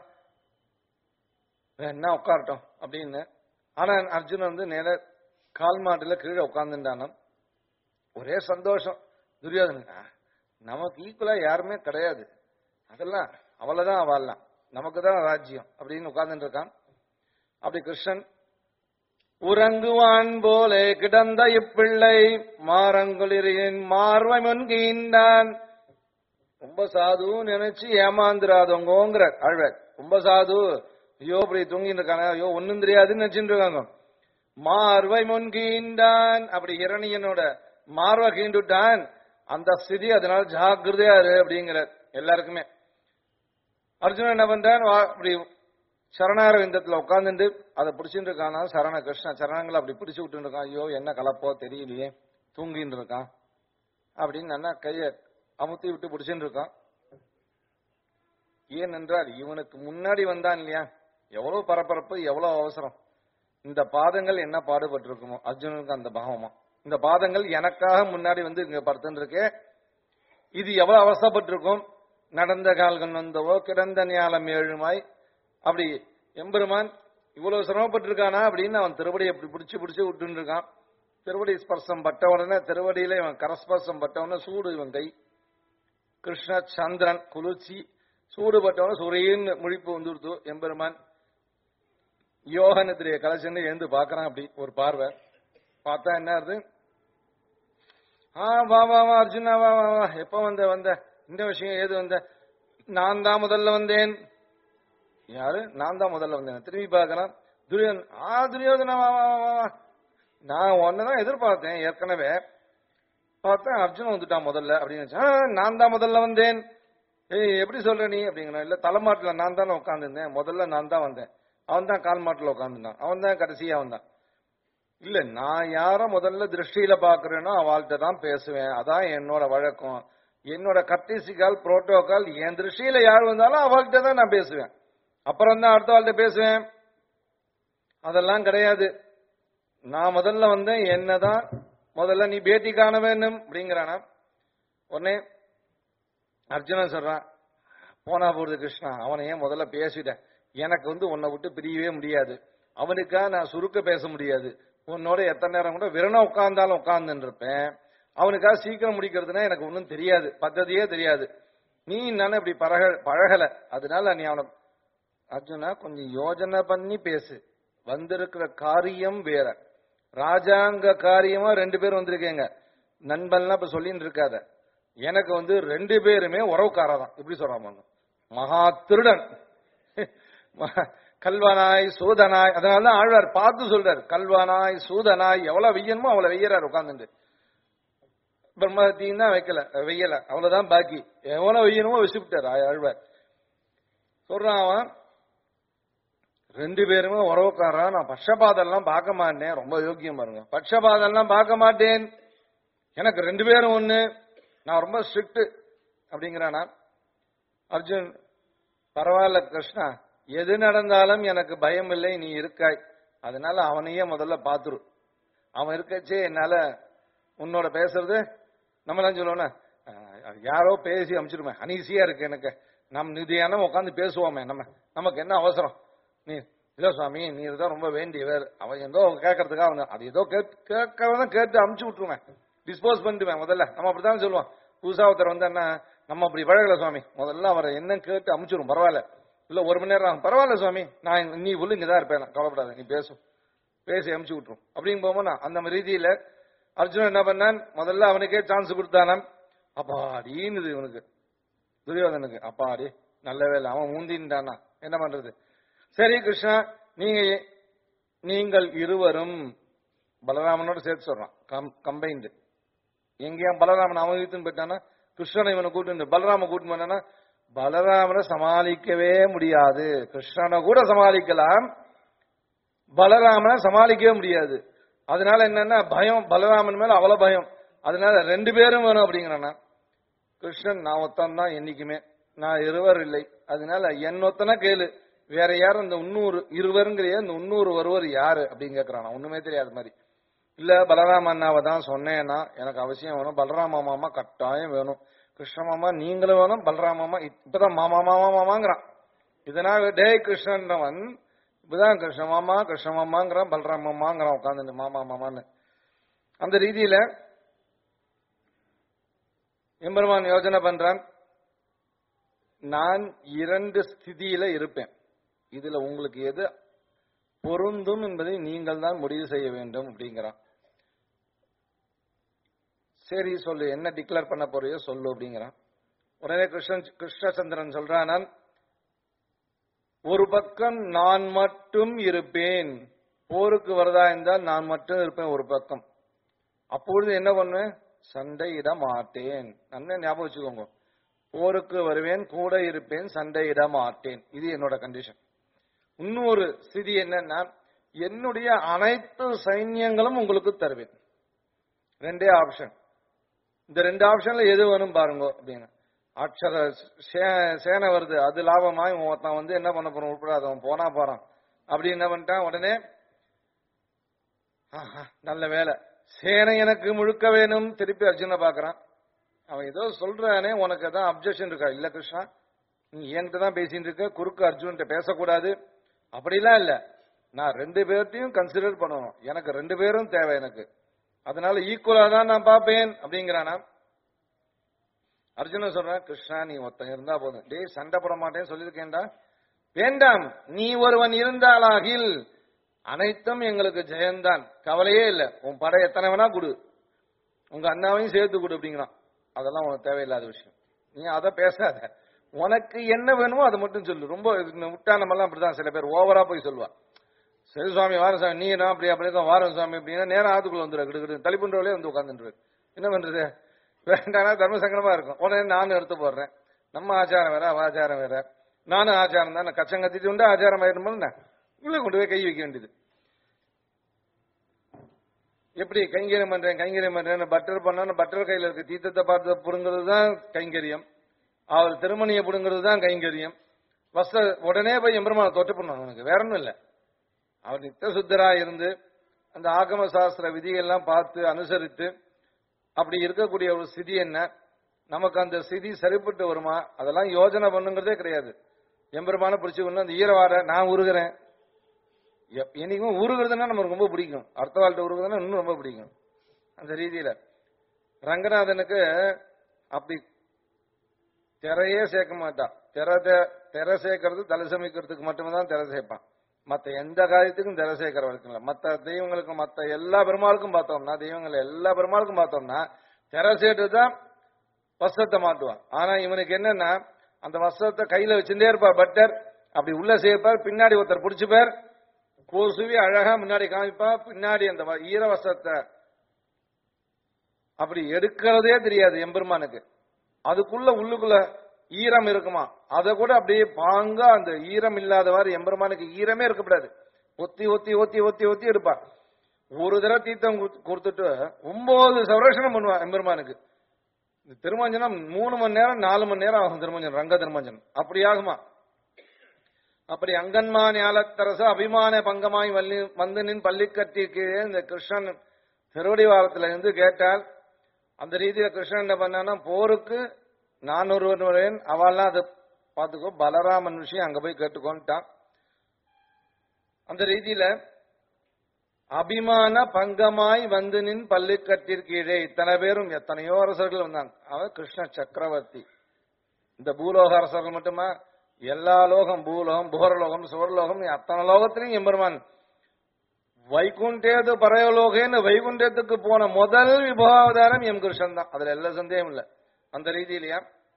என்ன உட்காரட்டும் அப்படின்னு ஆனா அர்ஜுனன் வந்து நேர கால் மாட்டுல கீழே உட்காந்துட்டானாம் ஒரே சந்தோஷம் துரியோதனுக்கு "ஆ, நமக்கு ஈக்குவலா யாருமே கிடையாது அதெல்லாம் அவ்வளவுதான் வாழலாம் நமக்கு தான் ராஜ்யம் அப்படின்னு உட்கார்ந்துட்டு இருக்கான் அப்படி கிருஷ்ணன் உறங்குவான் போல கிடந்த இப்பிள்ளை மாறங்குளிரின் மார்வை முன்கின்றான் ரொம்ப சாது நினைச்சு ஏமாந்துராதவங்கோங்கிற ஆழ்வார் ரொம்ப சாது ஐயோ இப்படி தூங்கிட்டு இருக்கானே ஐயோ ஒண்ணும் தெரியாதுன்னு நினைச்சுட்டு இருக்காங்க மார்வை முன்கீண்டான் அப்படி இரணியனோட மார்வை கீண்டுட்டான் அந்த ஸ்திதி அதனால ஜாக்கிரதையா இரு அப்படிங்கிற எல்லாருக்குமே அர்ஜுனன் என்ன பண்றான் வா- அப்படி சரணாரவிந்தத்துல உட்காந்துட்டு அதை பிடிச்சிட்டு இருக்கானா சரண கிருஷ்ண சரணங்களை அப்படி பிடிச்சு விட்டு இருக்கான் ஐயோ என்ன கலப்போ தெரியலையே தூங்கின்னு இருக்கான் அப்படின்னு நல்லா கைய அமுத்தி விட்டு பிடிச்சிட்டு இருக்கான் ஏனென்றால் இவனுக்கு முன்னாடி வந்தான் இல்லையா எவ்வளவு பரபரப்பு எவ்வளவு அவசரம் இந்த பாதங்கள் என்ன பாடுபட்டிருக்குமோ அர்ஜுனனுக்கு அந்த பாவமா இந்த பாதங்கள் எனக்காக முன்னாடி வந்து இங்க படுத்துட்டு இருக்கு இது எவ்வளவு அவசரப்பட்டிருக்கும் நடந்த கால்கள் வந்தவோ கிடந்த ஞாலம் ஏழுமாய் அப்படி எம்பெருமான் இவ்வளவு சிரமப்பட்டிருக்கானா அப்படின்னு அவன் திருவடியை அப்படி பிடிச்சு பிடிச்சு விட்டுன்னு இருக்கான் திருவடி ஸ்பர்சம் பட்ட உடனே திருவடியில இவன் கரஸ்பர்சம் பட்ட உடனே சூடு இவன் கை கிருஷ்ண சந்திரன் குளிர்ச்சி சூடு பட்டவன சூரியன்னு முழிப்பு வந்துடுத்து எம்பெருமான் யோக நிதிரைய கலைச்சுன்னு எழுந்து பாக்குறான் அப்படி ஒரு பார்வை பார்த்தா என்ன ஆகுது ஆ வா வா வா அர்ஜுனா வா வா வா எப்ப வந்த வந்த இந்த விஷயம் ஏது வந்த நான் தான் முதல்ல வந்தேன் யாரு நான் தான் முதல்ல வந்தேன் திரும்பி பார்க்கறான் துரியோதன் ஆ துரியோதனா வா வா வா வா நான் ஒன்னதான் எதிர்பார்த்தேன் ஏற்கனவே பார்த்தேன் அர்ஜுனன் வந்துட்டான் முதல்ல அப்படின்னு நினைச்சேன். ஆ, நான் தான் முதல்ல வந்தேன் ஏய் எப்படி சொல்ற நீ அப்படிங்கிற இல்ல தலைமாட்டுல நான் தானே உட்காந்துருந்தேன் முதல்ல நான் தான் வந்தேன் அவன் தான் கால் மாட்டுல உட்காந்துருந்தான் அவன் தான் கடைசியா வந்தான் இல்ல நான் யார முதல்ல திருஷ்டியில பாக்குறேனோ அவள்கிட்ட தான் பேசுவேன் அதான் என்னோட வழக்கம் என்னோட கட்டிசிக்கால் புரோட்டோகால் என் திருஷ்டியில யார் வந்தாலும் அவள்கிட்ட தான் நான் பேசுவேன் அப்புறம் தான் அடுத்த வாழ்கிட்ட பேசுவேன் அதெல்லாம் கிடையாது நான் முதல்ல வந்தேன் என்னதான் முதல்ல நீ பேட்டி காண வேண்டும் அப்படிங்கிறானா உடனே அர்ஜுனன் சொல்றான் போனா போறது கிருஷ்ணா அவனை ஏன் முதல்ல பேசிட்டேன் எனக்கு வந்து உன்னை விட்டு பிரியவே முடியாது அவனுக்கா நான் சுருக்க பேச முடியாது உன்னோட எத்தனை நேரம் கூட விரணம் உட்கார்ந்தாலும் உட்கார்ந்துன்னு இருப்பேன் அவனுக்காக சீக்கிரம் முடிக்கிறதுனா எனக்கு ஒன்றும் தெரியாது பద్ధதியே தெரியாது நீ நானே இப்படி பழக பழகல அதனால நீ அவனை அர்ஜுனா கொஞ்சம் யோஜனை பண்ணி பேசு வந்திருக்கிற காரியம் வேற ராஜாங்க காரியமா ரெண்டு பேர் வந்திருக்கீங்க நண்பன்லாம் இப்ப சொல்லின்னு இருக்காத எனக்கு வந்து ரெண்டு பேருமே உறவுக்காரா தான் இப்படி சொல்றாங்க மகா திருடன் ம- கல்வனாய் சூதனாய் அதனால தான் ஆழ்வார் பார்த்து சொல்றாரு கல்வனாய் சூதனாய் எவ்வளவு வெய்யணுமோ அவ்வளவு வெய்யறாரு உட்கார்ந்துட்டு பிரம்மத்தையும் தான் வைக்கல வெய்யல அவ்வளவுதான் பாக்கி எவ்வளவு வெய்யணுமோ வச்சுட்டாரு ஆழ்வார் சொல்றான் அவன் ரெண்டு பேருமே உறவுக்காரா நான் பட்சபாதெல்லாம் பார்க்க மாட்டேன் ரொம்ப யோக்கியம் பாருங்க பட்சபாதெல்லாம் பார்க்க மாட்டேன் எனக்கு ரெண்டு பேரும் ஒண்ணு நான் ரொம்ப ஸ்ட்ரிக்ட் அப்படிங்கிறானா அர்ஜுன் பரவாயில்ல கிருஷ்ணா எது நடந்தாலும் எனக்கு பயம் இல்லை நீ இருக்காய் அதனால அவனையே முதல்ல பாத்துரு அவன் இருக்கச்சே என்னால உன்னோட பேசுறது நம்மளாம் சொல்லுவோம்னா அஹ், யாரோ பேசி அமிச்சிருமே அனீசியா இருக்கு எனக்கு நம் நிதியான உட்காந்து பேசுவோமே நம்ம நமக்கு என்ன அவசரம் நீ இதோ சுவாமி நீ தான் ரொம்ப வேண்டியவர் அவன் ஏதோ கேட்கறதுக்காக வந்தான் அது ஏதோ கேட் கேட்கறதான் கேட்டு அமுச்சு விட்டுருவேன் டிஸ்போஸ் பண்ணிட்டுவேன் முதல்ல நம்ம அப்படித்தான் சொல்லுவோம் புதுசா ஒருத்தர் வந்து என்ன நம்ம அப்படி பழகல சுவாமி முதல்ல அவரை என்ன கேட்டு அமுச்சிரும் பரவாயில்ல இல்ல ஒரு மணி நேரம் ஆகும். பரவாயில்ல சுவாமி நான் நீ உள்ள இங்கதான் இருப்பேன் நான் கவலைப்படாத நீ பேசும் பேசி அமுச்சு விட்டுரும் அப்படின்னு போகும்போது அந்த மாதிரி ரீதியில அர்ஜுனன் என்ன பண்ணான் முதல்ல அவனுக்கே சான்ஸ் கொடுத்தானாம் அப்பாடின்னுது இவனுக்கு துரியோதனுக்கு அப்பாடி நல்ல வேலை அவன் ஊந்தின்டானா என்ன பண்றது சரி கிருஷ்ணா நீங்க நீங்கள் இருவரும் பலராமனோட சேர்த்து சொல்றான் கம்பைன்டு எங்கேயா பலராமன் அவன் இழுத்துன்னு போயிட்டானா கிருஷ்ணனை இவனை கூட்டு பலராம கூட்டு போனானா பலராமனை சமாளிக்கவே முடியாது கிருஷ்ணனை கூட சமாளிக்கலாம் பலராமனை சமாளிக்கவே முடியாது அதனால என்னன்னா பயம் பலராமன் மேல அவ்வளவு பயம் அதனால ரெண்டு பேரும் வேணும் அப்படிங்கிறானா கிருஷ்ணன் நான் ஒத்தன் தான் என்னைக்குமே நான் இருவர் இல்லை அதனால என் ஒத்தனா கேளு வேற யாரும் இந்த இன்னூறு இருவருங்கிற இந்த இன்னூறு ஒருவர் யாரு அப்படின்னு கேக்குறானா ஒண்ணுமே தெரியாத மாதிரி இல்ல பலராம அண்ணாவை தான் சொன்னேன்னா எனக்கு அவசியம் வேணும் பலராம மாமா கட்டாயம் வேணும் கிருஷ்ண மாமா நீங்களும் வேணும் பலராம மாமா இப்பதான் மாமா மாமா மாமாங்கிறான் இதனால டே கிருஷ்ணன்றவன் இப்பதான் கிருஷ்ண மாமா கிருஷ்ண மாமாங்கிறான் பலராம மாமாங்கிறான் உட்காந்து மாமா மாமான்னு அந்த ரீதியில எம்பெருமான் யோசனை பண்றான் நான் இரண்டு ஸ்திதியில இருப்பேன் இதுல உங்களுக்கு எது பொருந்தும் என்பதை நீங்கள் தான் முடிவு செய்ய வேண்டும் அப்படிங்கிறான் சரி சொல்லு என்ன டிக்ளேர் பண்ண போறியோ சொல்லு அப்படிங்கிறான் உடனே கிருஷ்ணன் கிருஷ்ணச்சந்திரன் சொல்றான் ஒரு பக்கம் நான் மட்டும் இருப்பேன் போருக்கு வரதா இருந்தால் நான் மட்டும் இருப்பேன் ஒரு பக்கம் அப்பொழுது என்ன பண்ணுவேன் சண்டையிட மாட்டேன் நல்லா ஞாபகம் வச்சுக்கோங்க போருக்கு வருவேன் கூட இருப்பேன் சண்டையிட மாட்டேன் இது என்னோட கண்டிஷன் இன்னொரு ஸ்திதி என்னன்னா என்னுடைய அனைத்து சைன்யங்களும் உங்களுக்கு தருவேன் ரெண்டே ஆப்ஷன் இந்த ரெண்டு ஆப்ஷன்ல எது வேணும் பாருங்க அப்படின்னு அக்ஷர சே- சேனை வருது அது லாபமா இவன் ஒருத்தன் வந்து என்ன பண்ண போறான் உட்படாதவன் போனா போறான் அப்படி என்ன பண்ணிட்டான் உடனே ஆஹா, நல்ல வேலை சேனை எனக்கு முழுக்க வேணும் திருப்பி அர்ஜுன பாக்குறான் அவன் ஏதோ சொல்றானே உனக்கு தான் அப்ஜெக்ஷன் இருக்கா இல்ல கிருஷ்ணா நீ என்கிட்ட தான் பேசிட்டு இருக்க குறுக்கு அர்ஜுன்கிட்ட பேசக்கூடாது அப்படிலாம் இல்ல நான் ரெண்டு பேர்த்தையும் கன்சிடர் பண்ணணும் எனக்கு ரெண்டு பேரும் தேவை எனக்கு அதனால ஈக்குவலா தான் நான் பார்ப்பேன் அப்படிங்கிறானா அர்ஜுனன் சொல்றான் கிருஷ்ணா நீ ஒருத்தன் இருந்தா போதும் டேய் சண்டை போட மாட்டேன்னு சொல்லியிருக்கேன்டா வேண்டாம் நீ ஒருவன் இருந்தாலாகில் அனைத்தும் எங்களுக்கு ஜெயம்தான் கவலையே இல்ல உன் படை எத்தனை வேணா கொடு உங்க அண்ணாவையும் சேர்த்து கொடு அப்படிங்கிறான் அதெல்லாம் உனக்கு தேவையில்லாத விஷயம் நீ அதை பேசாத உனக்கு என்ன வேணுமோ அதை மட்டும் சொல்லு ரொம்ப விட்டா நம்மலாம் அப்படிதான் சில பேர் ஓவரா போய் சொல்லுவா சரி சுவாமி வாரம் சாமி நீ என்ன அப்படி அப்படி தான் வாரம் சாமி அப்படின்னா நேரம் ஆத்துக்குள்ள வந்துடுற கிடு தலிப்புன்றவளே வந்து உட்காந்துட்டு என்ன பண்றது வேண்டாம்னா தர்ம சங்கடமா இருக்கும் உடனே நானும் எடுத்து போடுறேன் நம்ம ஆச்சாரம் வேற அவ ஆச்சாரம் வேற நானும் ஆச்சாரம் தான் கச்சம் கத்திட்டு உண்டு ஆச்சாரம் ஆயிடும் உள்ள கொண்டு போய் கை வைக்க வேண்டியது எப்படி கைங்கரியம் பண்றேன் கைங்கரியம் பண்றேன் பட்டர் பண்ணா பட்டர் கையில இருக்க தீர்த்தத்தை பார்த்து புடுங்கிறது தான் கைங்கரியம் அவர் திருமணியை புடுங்கிறது தான் கைங்கரியம் வஸ்த உடனே போய் எம்பெருமான தொட்டு பண்ணுவாங்க அவனுக்கு வேற ஒன்றும் இல்லை அவர் நித்த சுத்தரா இருந்து அந்த ஆகம சாஸ்திர விதியெல்லாம் பார்த்து அனுசரித்து அப்படி இருக்கக்கூடிய ஒரு ஸ்திதி என்ன நமக்கு அந்த ஸ்திதி சரிப்பட்டு வருமா அதெல்லாம் யோஜனை பண்ணுங்கிறதே கிடையாது எம்பெருமான பிடிச்சுக்கணும் அந்த ஈரவார நான் உருகிறேன் எப்- என்னைக்கும் உருகிறதுனா நமக்கு ரொம்ப பிடிக்கும் அடுத்த வாழ்க்கை உருகிறதுனா இன்னும் ரொம்ப பிடிக்கும் அந்த ரீதியில ரங்கநாதனுக்கு அப்படி திரையே சேர்க்க மாட்டான் திரை தே- திரை சேர்க்கறது தலை சமைக்கிறதுக்கு மட்டுமே தான் திரை சேர்ப்பான் மத்த எந்த காரியத்துக்கும் திரை சேர்க்கிற வரைக்கும் இல்லை மத்த தெய்வங்களுக்கு மத்த எல்லா பெருமாளுக்கும் பார்த்தோம்னா தெய்வங்கள் எல்லா பெருமாளுக்கும் பார்த்தோம்னா திரை சேர்த்து தான் வஸ்திரத்தை மாட்டுவான் ஆனா இவனுக்கு என்னன்னா அந்த வஸ்திரத்தை கையில வச்சுட்டே இருப்பார் பட்டர் அப்படி உள்ள சேர்ப்பார் பின்னாடி ஒருத்தர் பிடிச்சுப்பார் கோசுவி அழகா முன்னாடி காமிப்பா பின்னாடி அந்த வ- ஈர வஸ்திரத்தை அப்படி எடுக்கிறதே தெரியாது எம்பெருமானுக்கு அதுக்குள்ள உள்ளுக்குள்ள ஈரம் இருக்குமா அதை கூட அப்படியே பாங்கா அந்த ஈரம் இல்லாதவாறு எம்பெருமானுக்கு ஈரமே இருக்கக்கூடாது ஒத்தி ஒத்தி ஒத்தி ஒத்தி ஒத்தி எடுப்பா ஒரு தடவை தீர்த்தம் குடுத்து- கொடுத்துட்டு ஒன்பது சவரேஷனம் பண்ணுவான் எம்பெருமானுக்கு இந்த திருமஞ்சனம் மூணு மணி நேரம் நாலு மணி நேரம் ஆகும் திருமஞ்சனம் ரங்க திருமஞ்சனம் அப்படி ஆகுமா அப்படி அங்கன்மா ஞாலத்தரசு அபிமான பங்கமாய் வள்ளி வந்து நின் பள்ளிக்கட்டி கீழே இந்த கிருஷ்ணன் திருவடி வாரத்துல இருந்து கேட்டால் அந்த ரீதியில கிருஷ்ணன் என்ன பண்ணான்னா போருக்கு நான் ஒருவன் வரேன் அவள்லாம் அதை பார்த்துக்கோ பலராமன் விஷயம் அங்க போய் கேட்டுக்கோன்ட்டான் அந்த ரீதியில அபிமான பங்கமாய் வந்து நின் பள்ளிக்கட்டிற்கீழே இத்தனை பேரும் எத்தனையோ அரசர்கள் வந்தாங்க அவன் கிருஷ்ண சக்கரவர்த்தி இந்த பூலோக அரசர்கள் மட்டுமா எல்லா லோகம் பூலோகம் புகரலோகம் சுவரலோகம் அத்தனை லோகத்திலையும் எம்பெருமான் வைகுண்டேது பரயலோகேன்னு வைகுண்டத்துக்கு போன முதல் விபவாவதாரம் எம் கிருஷ்ணன் தான் அதுல எல்லா சந்தேகம் இல்ல அந்த ரீதியிலையா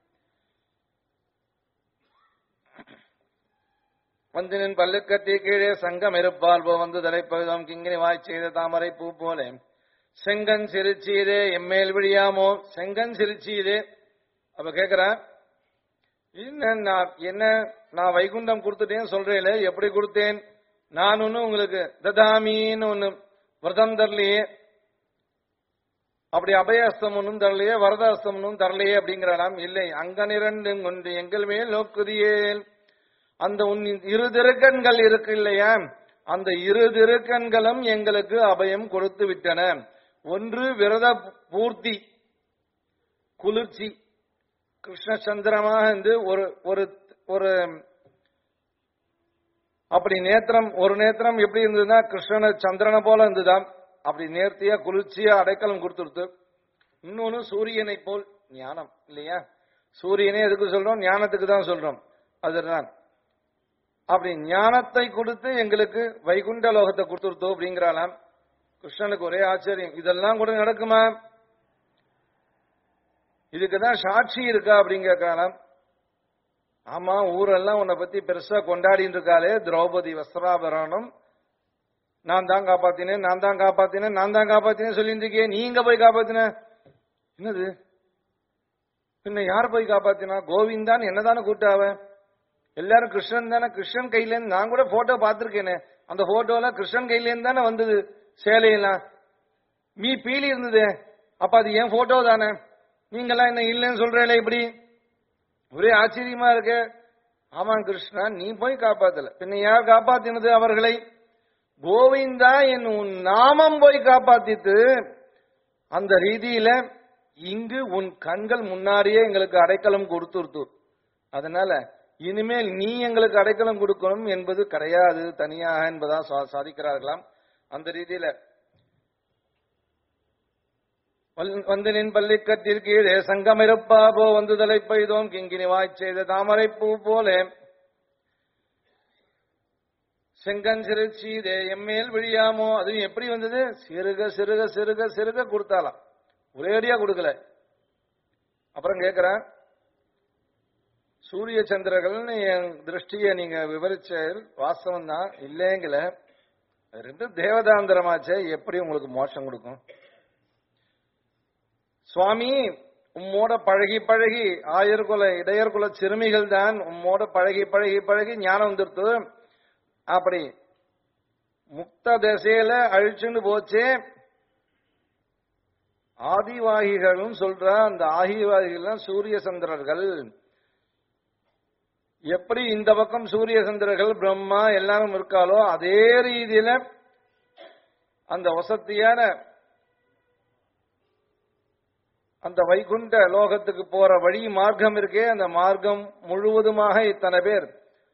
வந்தினின் பல்லுக்கட்டி கீழே சங்கம் இருப்பால் போ வந்து தலைப்பகுதம் கிங்கினி வாய் செய்த தாமரை பூ போலே செங்கன் சிரிச்சீரே எம்மேல் விழியாமோ செங்கன் சிரிச்சீரே அப்ப கேக்குறேன் என்ன நான் என்ன நான் வைகுண்டம் கொடுத்துட்டேன் சொல்றேன் எப்படி கொடுத்தேன் நான் ஒன்னும் உங்களுக்கு ததாமின்னு ஒண்ணு விரதம் தரலையே அப்படி அபயஸ்தம் ஒன்றும் தரலையே வரதாஸ்தம் ஒன்றும் தரலையே அப்படிங்கிறாராம் இல்லை அங்கனிரண்டும் கொண்டு எங்கள் மேல் நோக்குதியேல் அந்த உன் இரு திருக்கண்கள் இருக்கு இல்லையா அந்த இரு திருக்கண்களும் எங்களுக்கு அபயம் கொடுத்து விட்டன ஒன்று விரத பூர்த்தி குளிர்ச்சி கிருஷ்ண சந்திரமாக இருந்து ஒரு ஒரு ஒரு அப்படி நேத்திரம் ஒரு நேத்திரம் எப்படி இருந்ததுன்னா கிருஷ்ணன சந்திரனை போல இருந்துதான் அப்படி நேர்த்தியா குளிர்ச்சியா அடைக்கலம் கொடுத்துருத்து இன்னொன்னு சூரியனை போல் ஞானம் இல்லையா சூரியனே எதுக்கு சொல்றோம் ஞானத்துக்கு தான் சொல்றோம் அதுதான் அப்படி ஞானத்தை கொடுத்து எங்களுக்கு வைகுண்ட லோகத்தை கொடுத்துருத்தோம் அப்படிங்கிறாளாம் கிருஷ்ணனுக்கு ஒரே ஆச்சரியம் இதெல்லாம் கூட நடக்குமா இதுக்குதான் சாட்சி இருக்கா அப்படிங்கிற காலம் ஆமா ஊரெல்லாம் உன்னை பத்தி பெருசா கொண்டாடிட்டு இருக்காளே திரௌபதி வஸ்திராபரணம் நான் தான் காப்பாத்தினேன் நான் தான் காப்பாத்தினேன் நான் தான் காப்பாத்தினேன் சொல்லிட்டு இருக்கே நீங்க போய் காப்பாத்தின என்னது பின்ன யார் போய் காப்பாத்தினா கோவிந்தான் என்னதானே கூட்டாவ எல்லாரும் கிருஷ்ணன் தானே கிருஷ்ணன் கையில இருந்து நான் கூட போட்டோ பார்த்திருக்கேனே அந்த போட்டோல கிருஷ்ணன் கையில இருந்து தானே வந்தது சேலையெல்லாம் மீ பீலி இருந்ததே அப்ப அது என் போட்டோ தானே நீங்கெல்லாம் என்ன இல்லைன்னு சொல்றேன் இப்படி ஒரே ஆச்சரியமா இருக்கு ஆமா கிருஷ்ணா நீ போய் காப்பாத்தல பின்ன யார் காப்பாத்தினது அவர்களை கோவிந்தா என் உன் நாமம் போய் காப்பாத்தித்து அந்த ரீதியில இங்கு உன் கண்கள் முன்னாடியே எங்களுக்கு அடைக்கலம் கொடுத்துருத்து அதனால இனிமேல் நீ எங்களுக்கு அடைக்கலம் கொடுக்கணும் என்பது கிடையாது தனியாக என்பதா சா- சாதிக்கிறார்களாம் அந்த ரீதியில வல்- வந்து நின் பள்ளிக்கட்டிற்கீழே சங்கமிருப்பாபோ வந்து தலை பெய்தோம் கிங்கினி வாய்ச் செய்த தாமரை பூ போலே செங்கன் சிறு சீதே எம்மேல் விழியாமோ அதுவும் எப்படி வந்தது சிறுக சிறுக சிறுக சிறுக கொடுத்தாலாம் ஒரேடியா கொடுக்கல அப்புறம் கேக்குறேன் சூரிய சந்திரர்கள்னு என் திருஷ்டியை நீங்க விவரிச்ச வாஸ்தவம் தான் இல்லைங்கல அது ரெண்டும் தேவதாந்திரமாச்சே எப்படி உங்களுக்கு மோட்சம் கொடுக்கும் சுவாமி உம்மோட பழகி பழகி ஆயர்குல இடையர்குல சிறுமிகள் தான் உம்மோட பழகி பழகி பழகி ஞானம் வந்துருத்து அப்படி முக்த திசையில அழிச்சுன்னு போச்சே ஆதிவாகிகளும் சொல்ற அந்த ஆதிவாகிகள் சூரிய சந்திரர்கள் எப்படி இந்த பக்கம் சூரிய சந்திரர்கள் பிரம்மா எல்லாரும் இருக்காளோ அதே ரீதியில அந்த வசதியான அந்த வைகுண்ட லோகத்துக்கு போற வழி மார்க்கம் இருக்கே அந்த மார்க்கம் முழுவதுமாக இத்தனை பேர்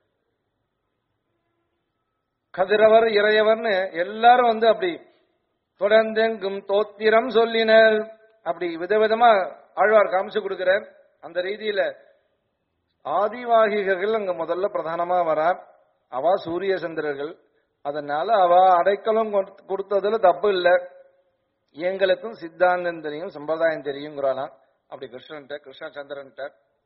கதிரவர் இறையவர்னு எல்லாரும் வந்து அப்படி தொடர்ந்தெங்கும் தோத்திரம் சொல்லினர் அப்படி விதவிதமா ஆழ்வார் காமிச்சு கொடுக்கிறார் அந்த ரீதியில ஆதிவாகிகள் அங்க முதல்ல பிரதானமா வரா அவ சூரிய சந்திரர்கள் அதனால அவ அடைக்கலம் கொடுத்- கொடுத்ததுல தப்பு இல்லை எங்களுக்கும் சித்தாந்தம் தெரியும் சம்பிரதாயம் தெரியுங்கிறாளாம் அப்படி கிருஷ்ணன்ட்ட கிருஷ்ணச்சந்திரன்ட்ட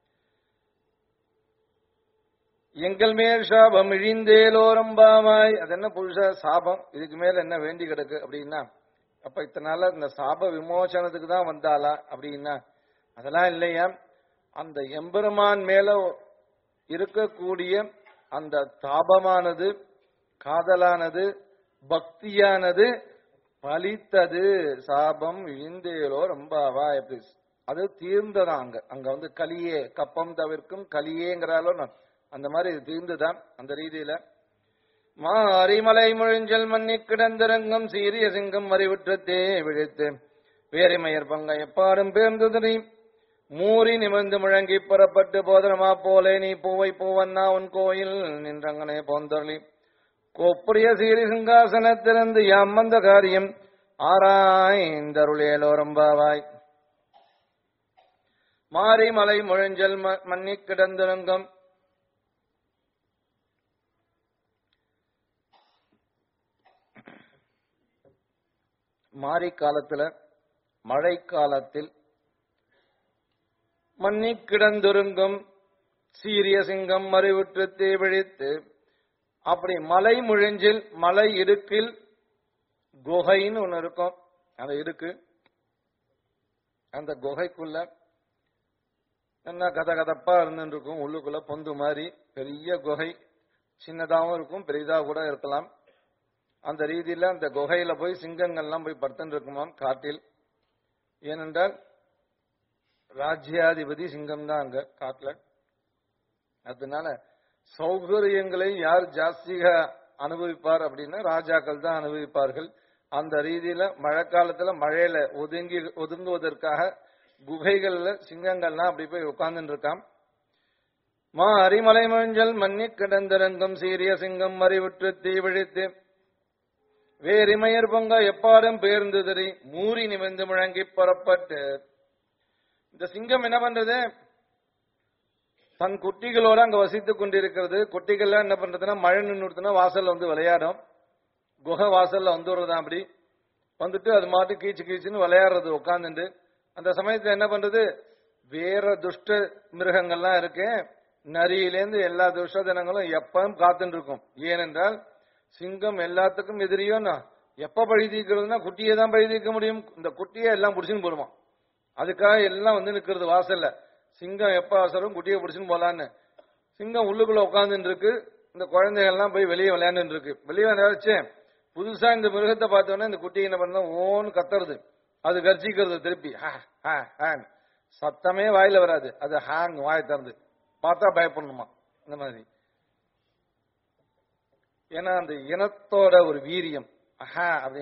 எங்கள் மேல் சாபம் இழிந்தேலோரம்பாமாய் அது என்ன புருஷ சாபம் இதுக்கு மேல என்ன வேண்டி கிடக்கு அப்படின்னா அப்ப இத்தனை நாளா இந்த சாப விமோசனத்துக்கு தான் வந்தாளா அப்படின்னா அதெல்லாம் இல்லையா அந்த எம்பெருமான் மேல இருக்கக்கூடிய அந்த தாபமானது காதலானது பக்தியானது பலித்தது சாபம் இழிந்தேலோ ரொம்பவா எப்படி அது தீர்ந்ததான் அங்க அங்க வந்து கலியே கப்பம் தவிர்க்கும் கலியேங்கிறாலோ நான் அந்த மாதிரி இது தீர்ந்துதான் அந்த ரீதியில மாரிமலை முழிஞ்சல் மன்னி கிடந்திரங்கம் சீரிய சிங்கம் மறிவுற்றத்தே விழித்து வேரிமையர் பங்க எப்பாடும் பேர்ந்தது மூறி நிமிர்ந்து முழங்கி புறப்பட்டு போதனமா போலே நீ பூவை பூவன்னா உன் கோயில் நின்றங்கனே போந்தொழி கோப்புடைய சீரி சிங்காசனத்திலிருந்து யாம்மந்த காரியம் ஆராய்ந்தருளேலோரம்பாவாய் மாரி மலை முழஞ்சல் ம- மன்னி கிடந்திரங்கம் மாரி காலத்துல மழை காலத்தில் மன்னி கிடந்துருங்கும் சீரிய சிங்கம் மறிவுற்று தீவிழித்து அப்படி மலை முழிஞ்சில் மலை இடுக்கில் குகைன்னு ஒண்ணு இருக்கும் அந்த இடுக்கு அந்த குகைக்குள்ள என்ன கத கதப்பா இருந்துட்டு இருக்கும் உள்ளுக்குள்ள பொந்து மாதிரி பெரிய குகை சின்னதாகவும் இருக்கும் பெரிதா கூட இருக்கலாம் அந்த ரீதியில அந்த குகையில போய் சிங்கங்கள்லாம் போய் படுத்துட்டு இருக்குமாம் காட்டில் ஏனென்றால் ராஜ்யாதிபதி சிங்கம் தான் அங்க காட்டுல அதனால சௌகரியங்களை யார் ஜாஸ்திக அனுபவிப்பார் அப்படின்னா ராஜாக்கள் தான் அனுபவிப்பார்கள் அந்த ரீதியில மழைக்காலத்துல மழையில ஒதுங்கி ஒதுங்குவதற்காக குகைகள்ல சிங்கங்கள்லாம் அப்படி போய் உட்கார்ந்துட்டு இருக்கான் மா அரிமலை மஞ்சள் மன்னி கிடந்திறங்கும் சீரிய சிங்கம் மறிவுற்று தீவிழித்து வேரிமையர் பொங்க எப்பாடும் பேர்ந்துதறி மூறி நிமிர்ந்து முழங்கி புறப்பட்டு இந்த சிங்கம் என்ன பண்றது தன் குட்டிகளோட அங்க வசித்துக் கொண்டிருக்கிறது குட்டிகள்லாம் என்ன பண்றதுன்னா மழை நின்றுனா வாசல்ல வந்து விளையாடும் குகை வாசல்ல வந்துடுறதா அப்படி வந்துட்டு அது மாட்டு கீச்சு கீச்சுன்னு விளையாடுறது உட்காந்துட்டு அந்த சமயத்துல என்ன பண்றது வேற துஷ்ட மிருகங்கள்லாம் இருக்கு நரியிலேருந்து எல்லா துஷ்டதனங்களும் எப்பவும் காத்துட்டு இருக்கும் ஏனென்றால் சிங்கம் எல்லாத்துக்கும் எதிரியோன்னா எப்ப பழி தீர்க்கிறதுனா குட்டியை தான் பழி தீர்க்க முடியும் இந்த குட்டியை எல்லாம் பிடிச்சுன்னு போடுவான் அதுக்காக எல்லாம் வந்து நிக்கிறது வாசல்ல சிங்கம் எப்ப அவசரம் குட்டியை பிடிச்சுன்னு போலான்னு சிங்கம் உள்ளுக்குள்ள உட்காந்துட்டு இருக்கு இந்த குழந்தைகள்லாம் போய் வெளியே விளையாண்டுட்டு இருக்கு வெளியே விளையாடுச்சு புதுசா இந்த மிருகத்தை பார்த்தோன்னே இந்த குட்டி என்ன பண்ணா ஓன்னு கத்துறது அது கர்ஜிக்கிறது திருப்பி ஹா, ஹா, ஹான்னு. சத்தமே வாயில வராது அது ஹாங் வாய் திறந்து பார்த்தா பயப்படணுமா இந்த மாதிரி ஏன்னா அந்த இனத்தோட ஒரு வீரியம் அஹா அப்படிங்க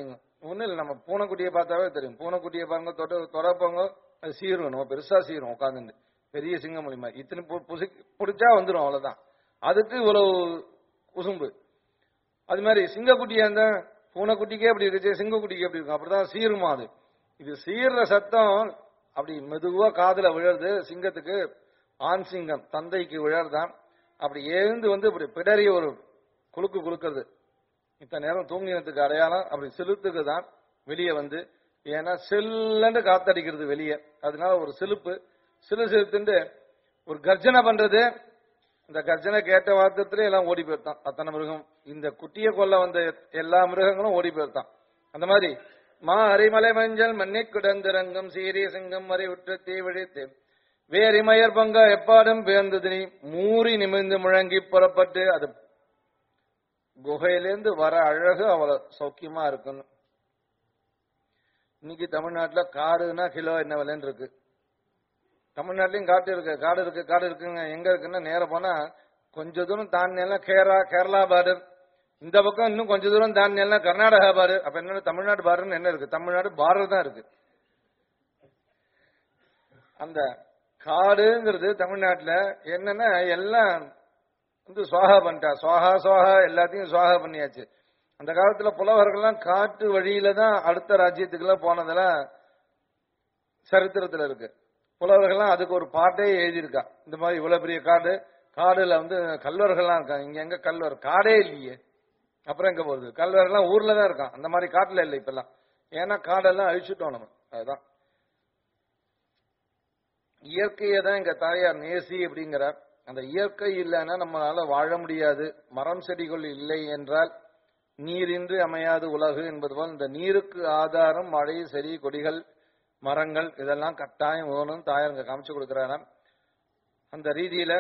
ஒண்ணும் இல்லை நம்ம பூனைக்குட்டியை பார்த்தாவே தெரியும் பூனைக்குட்டியை பாருங்க தொட தொடப்பாங்க அது சீரும் நம்ம பெருசா சீரும் உட்காந்துட்டு பெரிய சிங்கமொழி மாதிரி இத்தனை பு- புசி பிடிச்சா வந்துடும் அவ்வளவுதான் அதுக்கு இவ்வளவு குசும்பு அது மாதிரி சிங்கக்குட்டியா இருந்தா பூனைக்குட்டிக்கே அப்படி இருக்கு சிங்கக்குட்டிக்கு எப்படி இருக்கும் அப்படிதான் சீருமா அது இது சீர்ற சத்தம் அப்படி மெதுவா காதுல விழறது சிங்கத்துக்கு ஆண் சிங்கம் தந்தைக்கு விழறதான் அப்படி எழுந்து வந்து இப்படி பிடறி ஒரு குலுக்கு குலுக்கிறது இத்தனை நேரம் தூங்கினதுக்கு அடையாளம் அப்படி செலுத்துக்கு தான் வெளியே வந்து ஏன்னா செல்லன்னு காத்தடிக்கிறது வெளியே அதனால ஒரு சிலுப்பு சிலு சிலுத்துண்டு ஒரு கர்ஜனை பண்றது இந்த கர்ஜனை கேட்ட வார்த்தத்துல எல்லாம் ஓடி போயிருத்தான் அத்தனை மிருகம் இந்த குட்டியை கொல்ல வந்த எல்லா மிருகங்களும் ஓடி போயிருத்தான் அந்த மாதிரி மா அரிமலை மஞ்சள் மண்ணை குடந்திரங்கம் சீரிய சிங்கம் மறை உற்ற தீ விழித்து வேரிமயர் பங்க எப்பாடும் பேர்ந்தது நீ மூறி நிமிர்ந்து முழங்கி புறப்பட்டு அது குகையிலேருந்து வர அழகு அவ்வளவு சௌக்கியமா இருக்குன்னு இன்னைக்கு தமிழ்நாட்டுல காடுனா கிலோ என்ன விலைன்னு இருக்கு தமிழ்நாட்டிலையும் காட்டு இருக்கு காடு இருக்கு காடு இருக்குங்க எங்க இருக்குன்னா நேர போனா கொஞ்ச தூரம் தாண்டியெல்லாம் கேரளா கேரளா பார்டர் இந்த பக்கம் இன்னும் கொஞ்ச தூரம் தாண்டியெல்லாம் கர்நாடகா பார்டர் அப்ப என்ன தமிழ்நாடு பார்டர்னு என்ன இருக்கு தமிழ்நாடு பார்டர் தான் இருக்கு அந்த காடுங்கிறது தமிழ்நாட்டுல என்னன்னா எல்லாம் வந்து சுவாகா பண்ணிட்டா சுவாகா சுவாகா எல்லாத்தையும் சுவாகா பண்ணியாச்சு அந்த காலத்துல புலவர்கள்லாம் காட்டு வழியில தான் அடுத்த ராஜ்யத்துக்குலாம் போனதெல்லாம் சரித்திரத்துல இருக்கு புலவர்கள்லாம் அதுக்கு ஒரு பாட்டே எழுதியிருக்கா இந்த மாதிரி இவ்வளவு பெரிய காடு காடுல வந்து கல்வர்கள்லாம் இருக்காங்க இங்க எங்க கல்வர் காடே இல்லையே அப்புறம் எங்க போகுது கல்வர்கள்லாம் ஊர்ல தான் இருக்கான் அந்த மாதிரி காட்டுல இல்லை இப்பெல்லாம் ஏன்னா காடெல்லாம் அழிச்சுட்டோம் நம்ம அதுதான் இயற்கையை தான் எங்க தாயார் நேசி அப்படிங்கிறார் அந்த இயற்கை இல்லைன்னா நம்மளால வாழ முடியாது மரம் செடிகள் இல்லை என்றால் நீரின்றி அமையாது உலகு என்பது போல் இந்த நீருக்கு ஆதாரம் மழை செடி கொடிகள் மரங்கள் இதெல்லாம் கட்டாயம் வேணும் தாயார் இங்க காமிச்சு கொடுக்கிறாராம் அந்த ரீதியில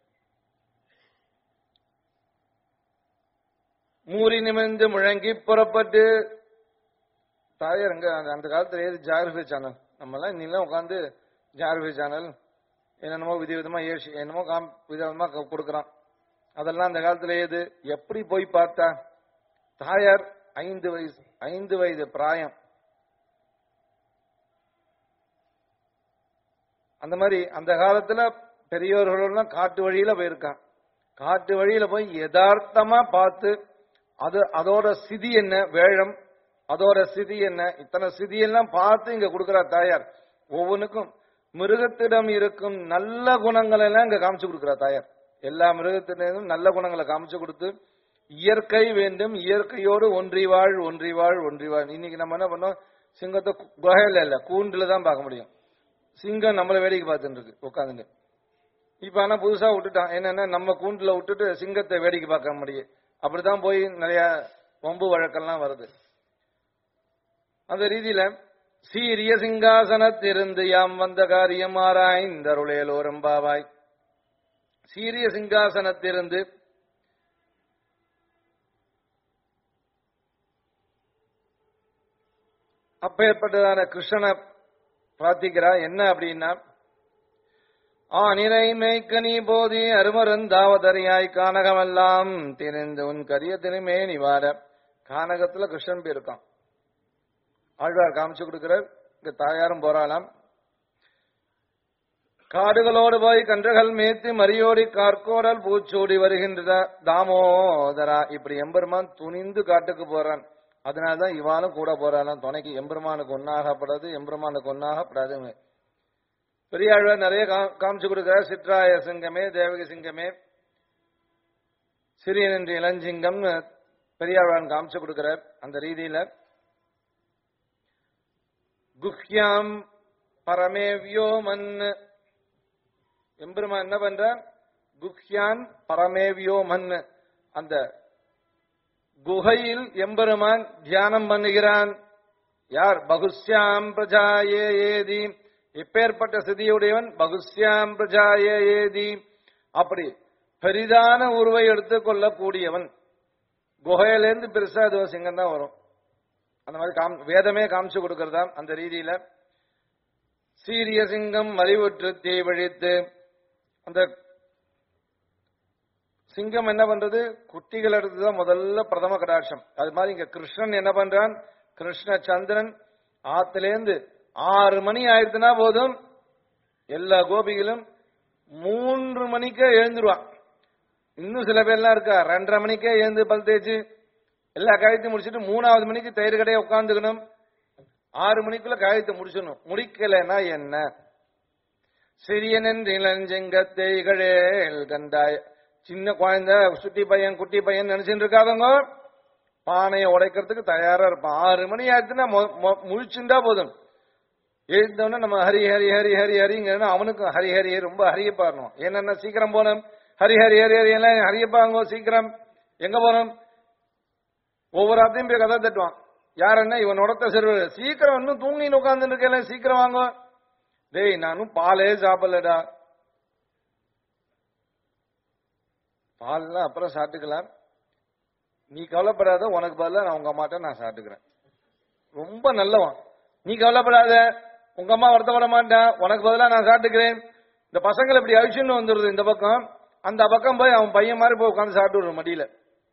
மூறி நிமிர்ந்து முழங்கி புறப்பட்டு தாயார் அங்க அந்த- அந்த காலத்துல ஏது ஜாகிரபி சேனல் நம்ம எல்லாம் இன்னெல்லாம் உட்காந்து ஜாகிரபி சேனல் என்னென்னமோ வித விதமா ஏசி என்னமோ காம் விதவிதமா க- கொடுக்கறான் அதெல்லாம் அந்த காலத்துல ஏது எப்படி போய் பார்த்தா தாயார் ஐந்து வயசு ஐந்து வயது பிராயம் அந்த மாதிரி அந்த காலத்துல பெரியவர்களெல்லாம் காட்டு வழியில போயிருக்கான் காட்டு வழியில போய் யதார்த்தமா பார்த்து அது அதோட சிதி என்ன வேழம் அதோட சிதி என்ன இத்தனை சிதியெல்லாம் பார்த்து இங்க கொடுக்கிறார் தாயார் ஒவ்வொன்றுக்கும் மிருகத்திடம் இருக்கும் நல்ல குணங்களை எல்லாம் இங்க காமிச்சு கொடுக்கிறார் தாயார் எல்லா மிருகத்திடம் நல்ல குணங்களை காமிச்சு கொடுத்து இயற்கை வேண்டும் இயற்கையோடு ஒன்றி வாழ் ஒன்றி வாழ் ஒன்றி வாழ் இன்னைக்கு நம்ம என்ன பண்ணோம் சிங்கத்தை கு- குகையில இல்ல கூண்டுல தான் பார்க்க முடியும் சிங்கம் நம்மள வேடிக்கை பார்த்துட்டு இருக்கு உட்காந்துட்டு இப்ப ஆனா புதுசா விட்டுட்டான் என்னன்னா நம்ம கூண்டுல விட்டுட்டு சிங்கத்தை வேடிக்கை பார்க்க முடியும் அப்படிதான் போய் நிறைய வம்பு வழக்கெல்லாம் வருது அந்த ரீதியில சீரிய சிங்காசனத்திருந்து யாம் வந்த காரியம் ஆராய்ந்தருளேலோரம் பாவாய் சீரிய சிங்காசனத்திலிருந்து அப்பேற்பட்டதான கிருஷ்ணனை பிரார்த்திக்கிறா என்ன அப்படின்னா ஆனிரை மேய்க்கனி போதி அருமருந்தாவதறியாய் கானகமெல்லாம் திரிந்து உன் கரிய திருமே நிவார கானகத்துல கிருஷ்ணன் போயிருக்கான் ஆழ்வார் காமிச்சு கொடுக்கிறார் இங்க தாயாரும் போறாளாம் காடுகளோடு போய் கன்றுகள் மேய்த்து மரியோடி கார்கோடல் பூச்சூடி வருகின்ற தாமோதரா இப்படி எம்பெருமான் துணிந்து காட்டுக்கு போறான் அதனாலதான் இவானும் கூட போறாளாம் துணைக்கு எம்பெருமானுக்கு ஒன்னாகப்படாது எம்பெருமானுக்கு ஒன்னாகப்படாது பெரியாழ்வார் நிறைய கா- காமிச்சு கொடுக்கிறார் சிற்றாய சிங்கமே தேவகி சிங்கமே சிறியன் என்று இளஞ்சிங்கம் பெரியாழ்வான் காமிச்சு கொடுக்கிறார் அந்த ரீதியில குஹ்யாம் பரமேவ்யோ மன் எம்பெருமான் என்ன பண்றான் குஹ்யான் பரமேவ்யோ மன் அந்த குகையில் எம்பெருமான் தியானம் பண்ணுகிறான் யார் பகுஸ்யாம் பிரஜாயே ஏதி எப்பேற்பட்ட சிதியுடையவன் பகுஸ்யாம் பிரஜாயே ஏதி அப்படி பெரிதான உருவை எடுத்துக் கொள்ளக்கூடியவன் குகையிலேருந்து பெருசா அது ஒரு சிங்கம் தான் வரும் அந்த மாதிரி காம் வேதமே காமிச்சு கொடுக்கறதா அந்த ரீதியில சீரிய சிங்கம் மலிவுற்று தீவழித்து அந்த சிங்கம் என்ன பண்றது குட்டிகள் எடுத்துதான் முதல்ல பிரதம கடாட்சம் அது மாதிரி இங்க கிருஷ்ணன் என்ன பண்றான் கிருஷ்ண சந்திரன் ஆத்திலேந்து ஆறு மணி ஆயிடுச்சுன்னா போதும் எல்லா கோபிகளும் மூன்று மணிக்கே எழுந்துருவான் இன்னும் சில பேர்லாம் இருக்கா ரெண்டரை மணிக்கே எழுந்து பல் தேய்ச்சு எல்லா காரியத்தையும் முடிச்சுட்டு மூணாவது மணிக்கு தயிர் கடையை உட்காந்துக்கணும் ஆறு மணிக்குள்ள காரியத்தை முடிச்சிடணும் முடிக்கலைன்னா என்ன சிறியனன் இளஞ்செங்கத்தைகளேல் கண்டாய் சின்ன குழந்தை சுட்டி பையன் குட்டி பையன் நினைச்சுட்டு இருக்காதவங்க பானையை உடைக்கிறதுக்கு தயாரா இருப்பான் ஆறு மணி ஆயிடுச்சுன்னா மொ- மொ- முழிச்சுண்டா போதும் எழுந்தோடனே நம்ம ஹரி ஹரி ஹரி ஹரி ஹரிங்கன்னா அவனுக்கும் ஹரி ஹரி ரொம்ப ஹரிய பாடணும் என்னென்ன சீக்கிரம் போனோம் ஹரி ஹரி ஹரி ஹரி எல்லாம் ஹரியப்பாங்க சீக்கிரம் எங்க போனோம் ஒவ்வொரு ஆத்தையும் போய் கதை தட்டுவான் யார் என்ன இவன் உடத்த சிறுவர் சீக்கிரம் இன்னும் தூங்கின்னு உட்கார்ந்து இருக்கல சீக்கிரம் வாங்க டேய் நானும் பாலே சாப்பிடலடா பால்லாம் அப்புறம் சாப்பிட்டுக்கலாம் நீ கவலைப்படாத உனக்கு பதிலா நான் உங்க அம்மாட்ட நான் சாப்பிட்டுக்கிறேன் ரொம்ப நல்லவன் நீ கவலைப்படாத உங்க அம்மா வருத்தப்பட மாட்டேன் உனக்கு பதிலா நான் சாப்பிட்டுக்கிறேன் இந்த பசங்களை இப்படி அழிச்சுன்னு வந்துடுது இந்த பக்கம் அந்த பக்கம் போய் அவன் பையன் மாதிரி போய் உட்காந்து சாப்பிட்டு விடுற மடியில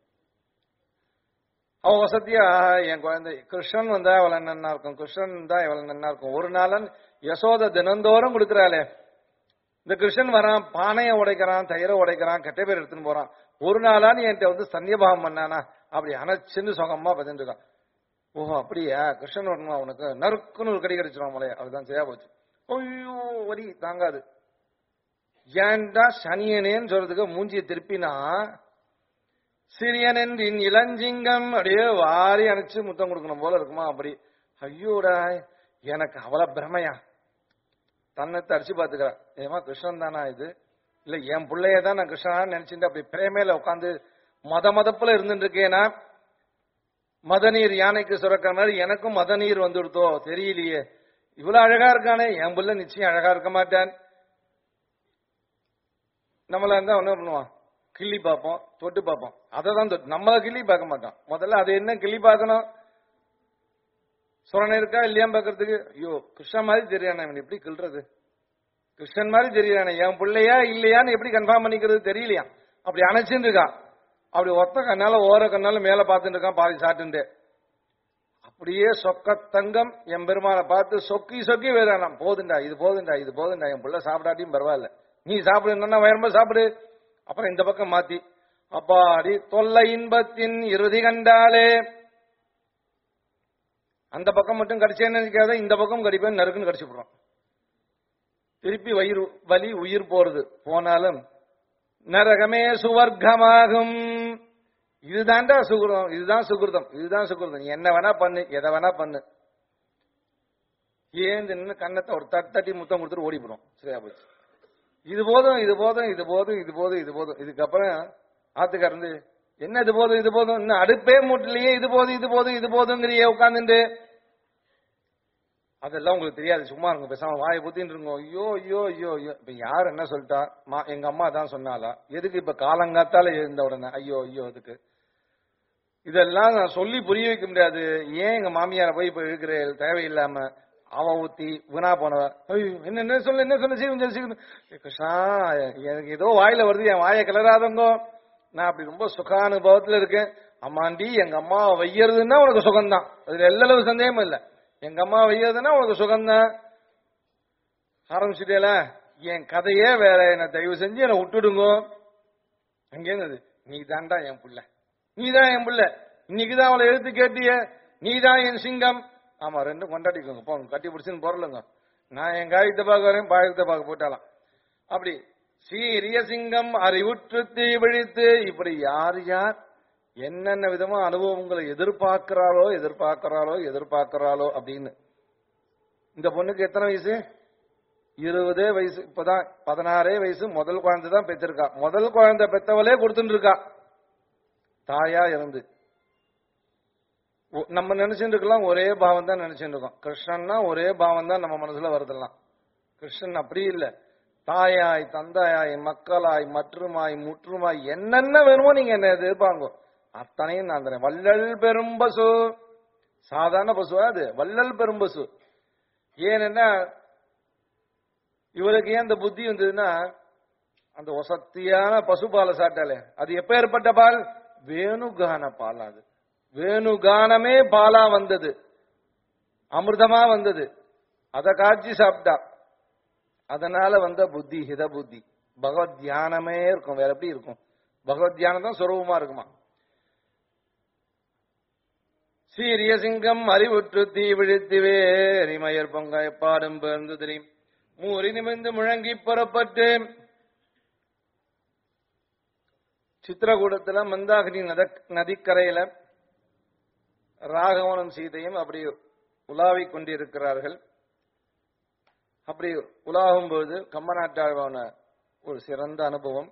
அவன் வசதியா என் குழந்தை கிருஷ்ணன் வந்தா எவ்வளவு நன்னா இருக்கும் கிருஷ்ணன் தான் எவ்வளவு நன்னா இருக்கும் ஒரு நாளன் யசோத தினந்தோறும் கொடுக்கறாளே இந்த கிருஷ்ணன் வரான் பானையை உடைக்கிறான் தயிரை உடைக்கிறான் கெட்ட பேர் எடுத்துன்னு போறான் ஒரு நாளா நீ என்கிட்ட வந்து சன்னியபாவம் பண்ணானா அப்படி அணைச்சுன்னு சுகமா பதிட்டு இருக்கான் ஓஹோ அப்படியா கிருஷ்ணன் வரணுமா அவனுக்கு நறுக்குன்னு ஒரு கடி கடிச்சிடும் மலைய அதுதான் சரியா போச்சு ஐயோ வரி தாங்காது ஏன்டா சனியனேன்னு சொல்றதுக்கு மூஞ்சியை திருப்பினா சிறியனின் இளஞ்சிங்கம் அப்படியே வாரி அணைச்சு முத்தம் கொடுக்கணும் போல இருக்குமா அப்படி ஐயோடா எனக்கு அவ்வளவு பிரமையா தன்னை அடிச்சு பாத்துக்கிறா ஏமா கிருஷ்ணன் தானா இது இல்ல என் பிள்ளைய தான் நான் கிருஷ்ணனான்னு நினைச்சுட்டு அப்படி பிரேமையில உட்காந்து மத மதப்புல இருந்துட்டு இருக்கேனா மதநீர் யானைக்கு சுரக்கிற மாதிரி எனக்கும் மதநீர் வந்துடுதோ தெரியலையே இவ்வளவு அழகா இருக்கானே என் புள்ள நிச்சயம் அழகா இருக்க மாட்டான் நம்மள இருந்தா என்ன பண்ணுவான் கிள்ளி பார்ப்போம் தொட்டு பார்ப்போம் அதை தான் தொட்டு நம்மள கிள்ளி பார்க்க மாட்டோம் முதல்ல அது என்ன கிள்ளி பார்க்கணும் சுரணை இருக்கா இல்லையா பார்க்கறதுக்கு ஐயோ கிருஷ்ணன் மாதிரி தெரியானே இவன் எப்படி கிள்றது கிருஷ்ணன் மாதிரி தெரியானே என் பிள்ளையா இல்லையான்னு எப்படி கன்ஃபார்ம் பண்ணிக்கிறது தெரியலையா அப்படி அணைச்சுட்டு இருக்கான் அப்படி ஒத்த கண்ணால ஓர கண்ணால மேல பார்த்துட்டு இருக்கான் பாதி சாட்டுண்டு அப்படியே சொக்க தங்கம் என் பெருமானை பார்த்து சொக்கி சொக்கி வேறானாம் போதுண்டா இது போதுண்டா இது போதுண்டா என் பிள்ளை சாப்பிடாட்டியும் பரவாயில்ல நீ சாப்பிடு என்னன்னா வயரம்ப சாப்பிடு அப்புறம் இந்த பக்கம் மாத்தி அப்பாடி தொல்லை இன்பத்தின் இறுதி கண்டாலே அந்த பக்கம் மட்டும் கடிச்சேன்னு நினைக்காத இந்த பக்கம் கடிப்பேன் நறுக்குன்னு கடிச்சு விடுறோம் திருப்பி வயிறு வலி உயிர் போறது போனாலும் நரகமே சுவர்க்கமாகும் இதுதான்டா சுகிருதம் இதுதான் சுகிருதம் இதுதான் சுகிருதம் நீ என்ன வேணா பண்ணு எதை வேணா பண்ணு ஏந்து நின்று கண்ணத்தை ஒரு தட்டு தட்டி முத்தம் கொடுத்துட்டு ஓடி போடும் சரியா போச்சு இது போதும் இது போதும் இது போதும் இது போதும் இது போதும் இதுக்கப்புறம் ஆத்துக்காரந்து என்ன இது போதும் இது போதும் இன்னும் அடுப்பே மூட்டலையே இது போதும் இது போதும் இது போதுங்கிறியே உட்காந்துட்டு அதெல்லாம் உங்களுக்கு தெரியாது சும்மா இருங்க பேசாம வாயை புத்தின்னு இருங்க ஐயோ ஐயோ ஐயோ ஐயோ இப்ப யார் என்ன சொல்லிட்டா மா எங்க அம்மா தான் சொன்னாலா எதுக்கு இப்ப காலங்காத்தால எழுந்த உடனே ஐயோ ஐயோ அதுக்கு இதெல்லாம் நான் சொல்லி புரிய வைக்க முடியாது ஏன் எங்க மாமியார போய் இப்ப இருக்கிற தேவையில்லாம அவ ஊத்தி வினா போனவ ஐயோ என்ன என்ன சொல்லு என்ன சொல்லு சீக்கிரம் சீக்கிரம் கிருஷ்ணா எனக்கு ஏதோ வாயில வருது என் வாயை கிளறாதங்கோ நான் அப்படி ரொம்ப சுகானுபவத்துல இருக்கேன் அம்மாண்டி எங்க அம்மா வையறதுன்னா உனக்கு சுகம்தான் அதுல எல்லளவு சந்தேகமும் இல்ல எங்க அம்மா வையறதுன்னா உனக்கு சுகம்தான் ஆரம்பிச்சுட்டேல என் கதையே வேற என்ன தயவு செஞ்சு என்னை விட்டுடுங்கோ அங்கேருந்து நீ தான்டா என் புள்ள நீ தான் என் புள்ள இன்னைக்குதான் அவளை எழுத்து கேட்டிய நீ தான் என் சிங்கம் ஆமா ரெண்டும் கொண்டாடிக்கோங்க போங்க கட்டி பிடிச்சுன்னு பொருளுங்க நான் என் காயத்தை பார்க்க வரேன் பாயத்தை பார்க்க போட்டாலாம் அப்படி சீரிய சிங்கம் அறிவுற்று தீ விழித்து இப்படி யார் யார் என்னென்ன விதமா அனுபவங்களை எதிர்பார்க்கிறாளோ எதிர்பார்க்கிறாளோ எதிர்பார்க்கிறாளோ அப்படின்னு இந்த பொண்ணுக்கு எத்தனை வயசு இருபதே வயசு இப்பதான் பதினாறே வயசு முதல் குழந்தை தான் பெற்றிருக்கா முதல் குழந்தை பெத்தவளே கொடுத்துட்டு இருக்கா தாயா இருந்து ஒ- நம்ம நினைச்சுட்டு இருக்கலாம் ஒரே பாவம் தான் நினைச்சுட்டு இருக்கோம் கிருஷ்ணன்னா ஒரே பாவம் தான் நம்ம மனசுல வருதெல்லாம் கிருஷ்ணன் அப்படி இல்ல தாயாய் தந்தையாய் மக்களாய் மற்றுமாய் முற்றுமாய் என்னென்ன வேணுமோ நீங்க என்ன எதிர்பாங்க அத்தனையும் நான் தரேன் வள்ளல் பெரும்பசு சாதாரண பசுவா அது வள்ளல் பெரும்பசு ஏனென்னா இவருக்கு ஏன் இந்த புத்தி வந்ததுன்னா அந்த ஒசத்தியான பசுபாலை சாப்பிட்டாலே அது எப்பேற்பட்ட பால் வேணுகான பால் அது வேணுகானமே பாலா வந்தது அமிர்தமா வந்தது அத காய்ச்சி சாப்பிட்டா அதனால வந்த புத்தி ஹித புத்தி பகவத் தியானமே இருக்கும் வேற எப்படி இருக்கும் பகவத் தியானம் தான் சுரூபமா இருக்குமா சீரிய சிங்கம் அறிவுற்று தீ விழித்து வேரிமயர் பொங்க எப்பாடும் பேர்ந்து தெரியும் மூறி நிமிர்ந்து முழங்கி புறப்பட்டு சித்திரகூடத்துல மந்தாகினி நத நதிக்கரையில ராகவனும் சீதையும் அப்படி உலாவிக் கொண்டிருக்கிறார்கள் அப்படி உலாகும் போது கம்மநாட்டாழ்வான ஒரு சிறந்த அனுபவம்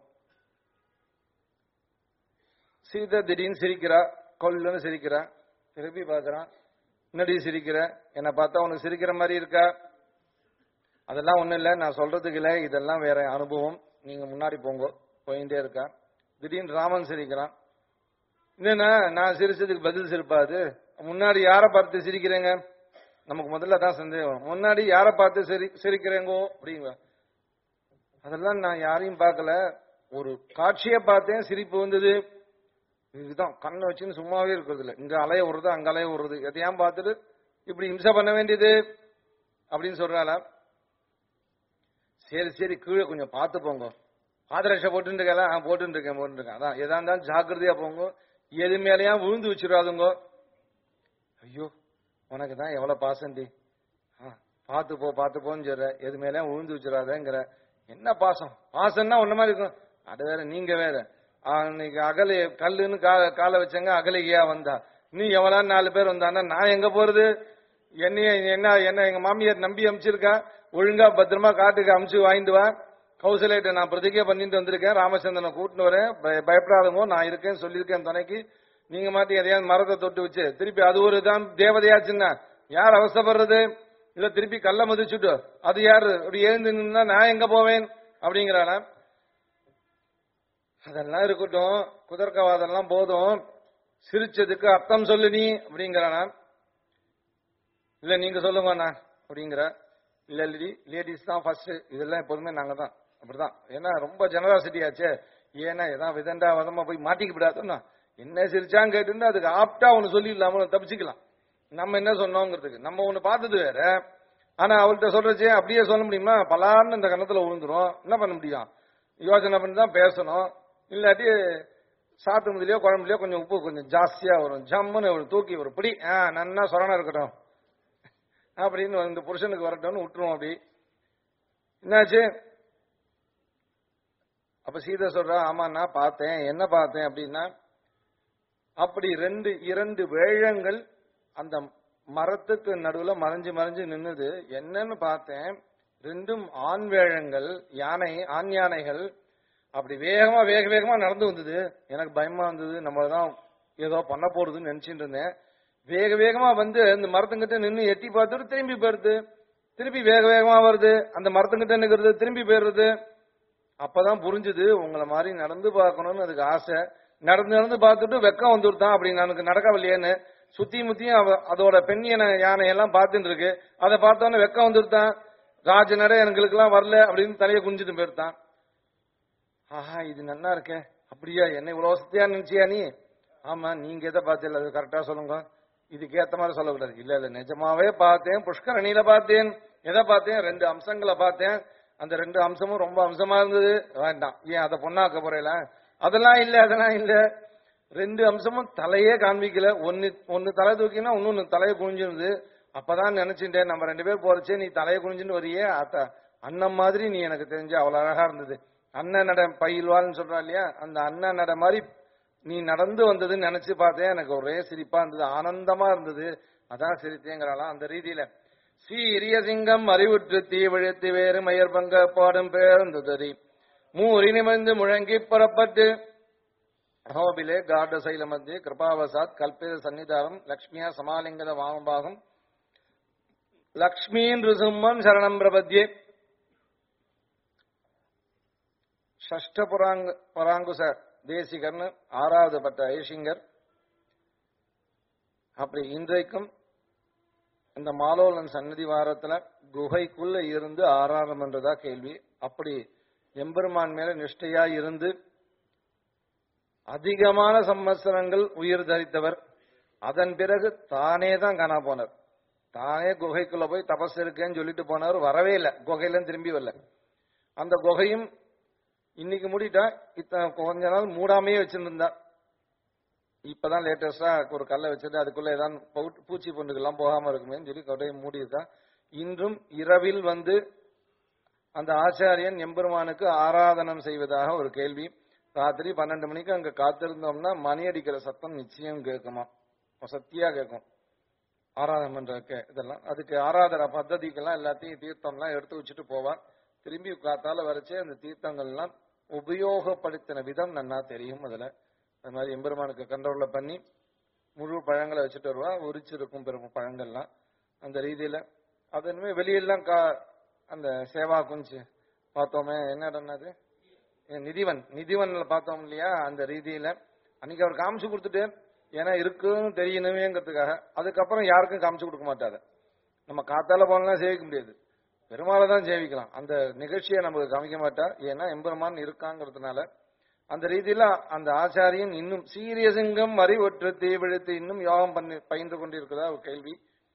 சீதை திடீர்னு சிரிக்கிறா கொல்லுன்னு சிரிக்கிறா திருப்பி பார்க்கறான் முன்னாடி சிரிக்கிற என்னை பார்த்தா உனக்கு சிரிக்கிற மாதிரி இருக்கா அதெல்லாம் ஒண்ணும் இல்லை நான் சொல்றதுக்கு இல்லை இதெல்லாம் வேற அனுபவம் நீங்க முன்னாடி போங்க போயிட்டே இருக்கா திடீர்னு ராமன் சிரிக்கிறான் என்னன்னா நான் சிரிச்சதுக்கு பதில் சிரிப்பாது முன்னாடி யாரை பார்த்து சிரிக்கிறேங்க நமக்கு முதல்ல தான் சந்தேகம் முன்னாடி யாரை பார்த்து சிரி சிரிக்கிறேங்கோ அப்படிங்க அதெல்லாம் நான் யாரையும் பார்க்கல ஒரு காட்சியை பார்த்தேன் சிரிப்பு வந்தது இதுதான் கண்ணை வச்சுன்னு சும்மாவே இருக்கிறது இல்ல இங்க அலைய விடுறது அங்க அலைய விடுறது எதையாம் பார்த்துட்டு இப்படி இம்சை பண்ண வேண்டியது அப்படின்னு சொல்றாள சரி சரி கீழே கொஞ்சம் பார்த்து போங்க பாதரட்சை போட்டுட்டு இருக்கல ஆ போட்டுட்டு இருக்கேன் போட்டுட்டு இருக்கேன் அதான் எதா இருந்தாலும் ஜாக்கிரதையா போங்க எது மேலேயா விழுந்து வச்சிடாதுங்க ஐயோ உனக்கு தான் எவ்வளவு பாசண்டி ஆ, பார்த்து போ பார்த்து போன்னு சொல்ற எது மேலேயும் விழுந்து வச்சிடாதேங்கிற என்ன பாசம் பாசம்னா ஒண்ணு மாதிரி இருக்கும் அது வேற நீங்க வேற ஆ, இன்னைக்கு அகலை கல்லுன்னு கா- காலை வச்சங்க அகலையா வந்தா நீ எவ்வளவு நாலு பேர் வந்தான்னா நான் எங்க போறது என்னைய என்ன என்ன எங்க மாமியார் நம்பி அமிச்சிருக்கா ஒழுங்கா பத்திரமா காட்டுக்கு அமிச்சு வாங்கிட்டு வா கௌசலைட்ட நான் பிரதிகை பண்ணிட்டு வந்திருக்கேன் ராமச்சந்திரனை கூட்டின்னு வரேன் பய- பயப்படாதவங்க நான் இருக்கேன்னு சொல்லியிருக்கேன் துணைக்கு நீங்க மாட்டி எதையாவது மரத்தை தொட்டு வச்சு திருப்பி அது ஒரு தான் தேவதையாச்சுன்னா யார் அவசப்படுறது இல்ல திருப்பி கல்ல மதிச்சுட்டு அது யாரு அப்படி எழுந்து நின்னா நான் எங்க போவேன் அப்படிங்கிறானா அதெல்லாம் இருக்கட்டும் குதர்க்கவாதெல்லாம் போதும் சிரிச்சதுக்கு அர்த்தம் சொல்லு நீ அப்படிங்கிறானா இல்ல நீங்க சொல்லுங்க அண்ணா அப்படிங்கிற இல்ல இல்லடி லேடிஸ் தான் ஃபர்ஸ்ட் இதெல்லாம் எப்போதுமே நாங்க தான் அப்படிதான் ஏன்னா ரொம்ப ஜெனராசிட்டி ஆச்சே ஏன்னா எதாவது விதண்டா விதமா போய் மாட்டிக்க விடாதுன்னா என்ன சிரிச்சான்னு கேட்டு அதுக்கு ஆப்டா ஒன்னு சொல்லிடலாம தப்பிச்சுக்கலாம் நம்ம என்ன சொன்னோங்கிறதுக்கு நம்ம ஒண்ணு பார்த்தது வேற ஆனா அவள்கிட்ட சொல்றச்சே அப்படியே சொல்ல முடியுமா பலான்னு இந்த கணத்துல விழுந்துரும் என்ன பண்ண முடியும் யோசனை பண்ணி தான் பேசணும் இல்லாட்டி சாத்து முதலியோ குழம்புலயோ கொஞ்சம் உப்பு கொஞ்சம் ஜாஸ்தியா வரும் ஜம்முன்னு ஒரு தூக்கி ஒரு பிடி ஆ நன்னா சொரணம் இருக்கட்டும் அப்படின்னு இந்த புருஷனுக்கு வரட்டும்னு விட்டுருவோம் அப்படி என்னாச்சு அப்ப சீதா சொல்றா ஆமா நான் பார்த்தேன் என்ன பார்த்தேன் அப்படின்னா அப்படி ரெண்டு இரண்டு வேழங்கள் அந்த மரத்துக்கு நடுவுல மறைஞ்சு மறைஞ்சு நின்னுது என்னன்னு பார்த்தேன் ரெண்டும் ஆண் வேழங்கள் யானை ஆண் யானைகள் அப்படி வேகமா வேக வேகமா நடந்து வந்தது எனக்கு பயமா வந்தது நம்ம தான் ஏதோ பண்ண போறதுன்னு நினைச்சிட்டு இருந்தேன் வேக வேகமா வந்து இந்த மரத்துங்கிட்ட நின்னு எட்டி பார்த்துட்டு திரும்பி போயிருது திருப்பி வேக வேகமா வருது அந்த மரத்துங்கிட்ட நிக்கிறது திரும்பி போயிடுறது அப்பதான் புரிஞ்சுது உங்களை மாதிரி நடந்து பார்க்கணும்னு அதுக்கு ஆசை நடந்து நடந்து பார்த்துட்டு வெக்கம் வந்துருத்தான் அப்படி எனக்கு நடக்கவில்லையேன்னு சுத்தி முத்தியும் அவ- அதோட பெண் யானை யானை எல்லாம் பார்த்துட்டு இருக்கு அதை பார்த்தோன்னே வெக்கம் வந்துருத்தான் ராஜ நட எங்களுக்கு எல்லாம் வரல அப்படின்னு தலையை குஞ்சிட்டு போயிருத்தான் ஆஹா இது நல்லா இருக்கே அப்படியா என்ன இவ்வளவு வசதியா நினைச்சியா நீ ஆமா நீங்க எதை பார்த்தீங்க அது கரெக்டா சொல்லுங்க இதுக்கு ஏத்த மாதிரி சொல்லக்கூடாது இல்ல இல்ல நிஜமாவே பார்த்தேன் புஷ்கரணியில பார்த்தேன் எதை பார்த்தேன் ரெண்டு அம்சங்களை பார்த்தேன் அந்த ரெண்டு அம்சமும் ரொம்ப அம்சமா இருந்தது வேண்டாம் ஏன் அதை பொண்ணாக்க போறேல அதெல்லாம் இல்ல அதெல்லாம் இல்ல ரெண்டு அம்சமும் தலையே காண்பிக்கல ஒன்னு ஒன்னு தலை தூக்கினா இன்னொன்னு தலையை குனிஞ்சிருந்தது அப்பதான் நினைச்சுட்டேன் நம்ம ரெண்டு பேர் போறச்சே நீ தலையை குனிஞ்சுன்னு வரியே அத்த அண்ணன் மாதிரி நீ எனக்கு தெரிஞ்ச அவ்வளவு அழகா இருந்தது அண்ணன் நட பயில்வாள்னு சொல்றா இல்லையா அந்த அண்ணன் நட மாதிரி நீ நடந்து வந்ததுன்னு நினைச்சு பார்த்தேன் எனக்கு ஒரே சிரிப்பா இருந்தது ஆனந்தமா இருந்தது அதான் சிரித்தேங்கிறாளாம் அந்த ரீதியில சீரிய சிங்கம் அறிவுற்று தீ விழுத்து வேறு மயர் பங்க பாடும் பேருந்துதறி மூறி நிமிர்ந்து முழங்கி புறப்பட்டு அஹோபிலே கார்ட சைல மத்திய கிருபாவசாத் கல்பித சன்னிதானம் லக்ஷ்மியா சமாலிங்கத வாமபாகம் லக்ஷ்மீன் ருசும்மம் சரணம் பிரபத்யே ஷஷ்ட புராங்க பராங்குச தேசிகர்னு ஆறாவது பட்ட ஐஷிங்கர் அப்படி இன்றைக்கும் இந்த மாலோலன் சன்னதி வாரத்துல குகைக்குள்ள இருந்து ஆறாரம் என்றதா கேள்வி அப்படி எம்பெருமான் மேல நிஷ்டையா இருந்து அதிகமான சம்வத்சரங்கள் உயிர் தரித்தவர் அதன் பிறகு தானே தான் காணா போனார் தானே குகைக்குள்ள போய் தபஸ் இருக்கேன்னு சொல்லிட்டு போனவர் வரவே இல்லை குகையில திரும்பி வரல அந்த குகையும் இன்னைக்கு மூடிட்டா இத்தனை கொஞ்ச நாள் மூடாமையே வச்சிருந்தா இப்பதான் லேட்டஸ்டா ஒரு கல்லை வச்சுட்டு அதுக்குள்ள ஏதாவது பவுட்- பூச்சி பொண்டுகள்லாம் போகாம இருக்குமேன்னு சொல்லி கொடையை மூடி இருக்கா இன்றும் இரவில் வந்து அந்த ஆச்சாரியன் எம்பெருமானுக்கு ஆராதனம் செய்வதாக ஒரு கேள்வி ராத்திரி பன்னெண்டு மணிக்கு அங்க காத்திருந்தோம்னா மணி அடிக்கிற சத்தம் நிச்சயம் கேட்குமா சத்தியா கேட்கும் ஆராதனை பண்ற கே- இதெல்லாம் அதுக்கு ஆராதனை பద్ధதிக்கெல்லாம் எல்லாத்தையும் தீர்த்தம்லாம் எடுத்து வச்சுட்டு போவார் திரும்பி காத்தால வரைச்சே அந்த தீர்த்தங்கள்லாம் உபயோகப்படுத்தின விதம் நன்னா தெரியும் அதுல அது மாதிரி எம்பெருமானுக்கு கண்ட்ரோல்ல பண்ணி முழு பழங்களை வச்சுட்டு வருவா உரிச்சிருக்கும் பெரும் பழங்கள்லாம் அந்த ரீதியில அது இனிமே வெளியெல்லாம் கா அந்த சேவா குஞ்சு பார்த்தோமே என்ன இடம் அது ஏ, நிதிவன் நிதிவன்ல பார்த்தோம் இல்லையா அந்த ரீதியில அன்னைக்கு அவர் காமிச்சு கொடுத்துட்டு ஏன்னா இருக்குன்னு தெரியணுமேங்கிறதுக்காக அதுக்கப்புறம் யாருக்கும் காமிச்சு கொடுக்க மாட்டாரு நம்ம காத்தால போனலாம் சேவிக்க முடியாது பெருமாளை தான் சேவிக்கலாம் அந்த நிகழ்ச்சியை நமக்கு காமிக்க மாட்டார் ஏன்னா எம்பெருமான் இருக்காங்கிறதுனால அந்த ரீதியில அந்த ஆச்சாரியன் இன்னும் சீரிய சிங்கம் அறிவற்று தீவிழுத்து இன்னும் யோகம் பண்ணி பயின்று கொண்டிருக்கிறதா ஒரு கேள்வி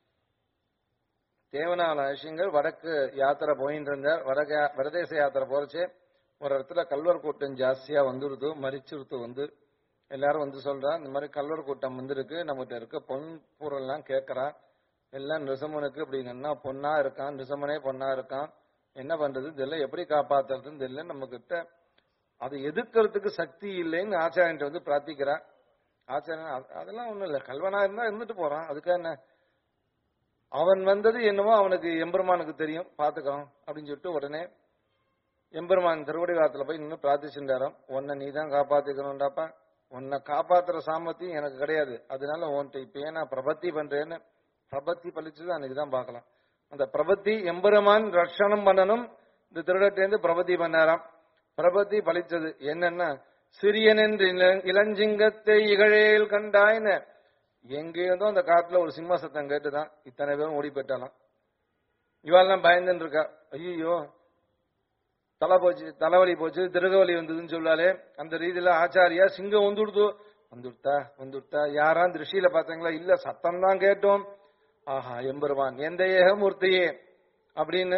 தேவனால விஷயங்கள் வடக்கு யாத்திரை போயிட்டு இருந்தார் வடக்கு வடதேச யாத்திரை போறச்சே ஒரு இடத்துல கல்வர் கூட்டம் ஜாஸ்தியா வந்துருது மறிச்சுருத்து வந்து எல்லாரும் வந்து சொல்றா இந்த மாதிரி கல்வர் கூட்டம் வந்திருக்கு நம்மகிட்ட இருக்க பொன் பொருள்லாம் கேட்கறா எல்லாம் நிசமனுக்கு அப்படிங்கன்னா பொண்ணா இருக்கான் நிசமனே பொண்ணா இருக்கான் என்ன பண்றது தெரியல எப்படி காப்பாத்துறதுன்னு தெரியல நம்ம கிட்ட அதை எதிர்க்கிறதுக்கு சக்தி இல்லைன்னு ஆச்சாரியன் வந்து பிரார்த்திக்கிறா ஆச்சாரியன் "அது- அதெல்லாம் ஒண்ணும் இல்ல கல்வனா இருந்தா இருந்துட்டு போறான் அதுக்காக என்ன அவன் வந்தது என்னமோ அவனுக்கு எம்பெருமானுக்கு தெரியும் பாத்துக்கலாம் அப்படின்னு சொல்லிட்டு உடனே எம்பெருமான் திருவடி காலத்துல போய் நின்று பிரார்த்திச்சுட்டாராம் உன்னை நீ தான் காப்பாத்திக்கணும்டாப்பா உன்னை காப்பாத்துற சாமர்த்தியம் எனக்கு கிடையாது அதனால உன்கிட்ட இப்பயே நான் பிரபத்தி பண்றேன்னு பிரபத்தி பழிச்சது அன்னைக்கு தான் பார்க்கலாம் அந்த பிரபத்தி எம்பெருமான் ரட்சணம் பண்ணணும் இந்த திருடட்டேந்து பிரபத்தி பண்ணாராம் பிரபத்தி பழிச்சது என்னன்னா சிறியன் என்று இள- இளஞ்சிங்கத்தை இகழேல் கண்டாய்னு எங்கேருந்தோ அந்த காட்டுல ஒரு சிம்ம சத்தம் கேட்டுதான் இத்தனை பேரும் ஓடி போயிட்டாலாம் இவாள்லாம் பயந்துன்னு இருக்கா ஐயோ தலை போச்சு தலைவலி போச்சு திருகவலி வந்ததுன்னு சொல்லாலே அந்த ரீதியில ஆச்சாரியா சிங்கம் வந்துடுது வந்துடுத்தா வந்துடுத்தா யாராம் திருஷ்டியில பாத்தீங்களா இல்ல சத்தம் தான் கேட்டோம் ஆஹா எம்பெருமான் எந்த ஏகமூர்த்தியே அப்படின்னு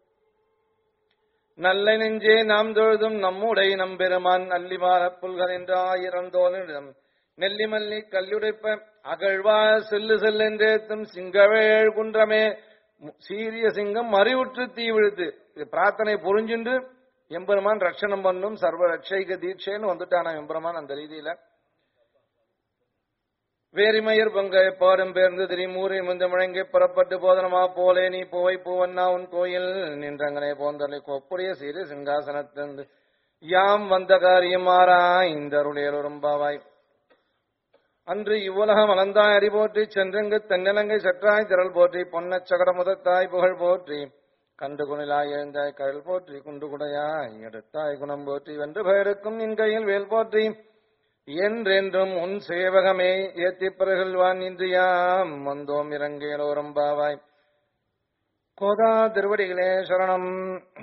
நல்ல நெஞ்சே நாம் தொழுதும் நம்முடை நம்பெருமான் அல்லிமார புல்கர் என்ற ஆயிரம் தோலிடம் நெல்லி மல்லி கல்லுடைப்ப அகழ்வா செல்லு செல்லென்றேத்தும் சிங்கவேள் குன்றமே மு- சீரிய சிங்கம் அறிவுற்று தீ விழுத்து இது பிரார்த்தனை புரிஞ்சுண்டு எம்பெருமான் ரட்சணம் பண்ணும் சர்வ ரட்சைக தீட்சைன்னு வந்துட்டானா எம்பெருமான் அந்த ரீதியில வேரிமயர் பங்க பாடும் பேர்ந்து திரிமூரை முந்த முழங்கி புறப்பட்டு போதனமா போலே நீ போய் பூவண்ணா உன் கோயில் நின்றங்கனே போந்தலை கொப்புடைய சிறு சிங்காசனத்திலிருந்து யாம் வந்த காரியம் மாறா இந்த அருளேரும்பாவாய் அன்று இவ்வுலகம் அலந்தாய் அறி போற்றி சென்றங்கு தென்னலங்கை சற்றாய் திரள் போற்றி பொன்னச் சகட முதத்தாய் புகழ் போற்றி கண்டு குணிலாய் எழுந்தாய் கழல் போற்றி குண்டு குடையாய் எடுத்தாய் குணம் போற்றி வென்று பெயருக்கும் நின் கையில் வேல் போற்றி என்றென்றும் உன் சேவகமே ஏத்தி பிறகுள்வான் இன்றியாம் வந்தோம் இறங்கேலோரம் பாவாய் கோதா திருவடிகளே சரணம்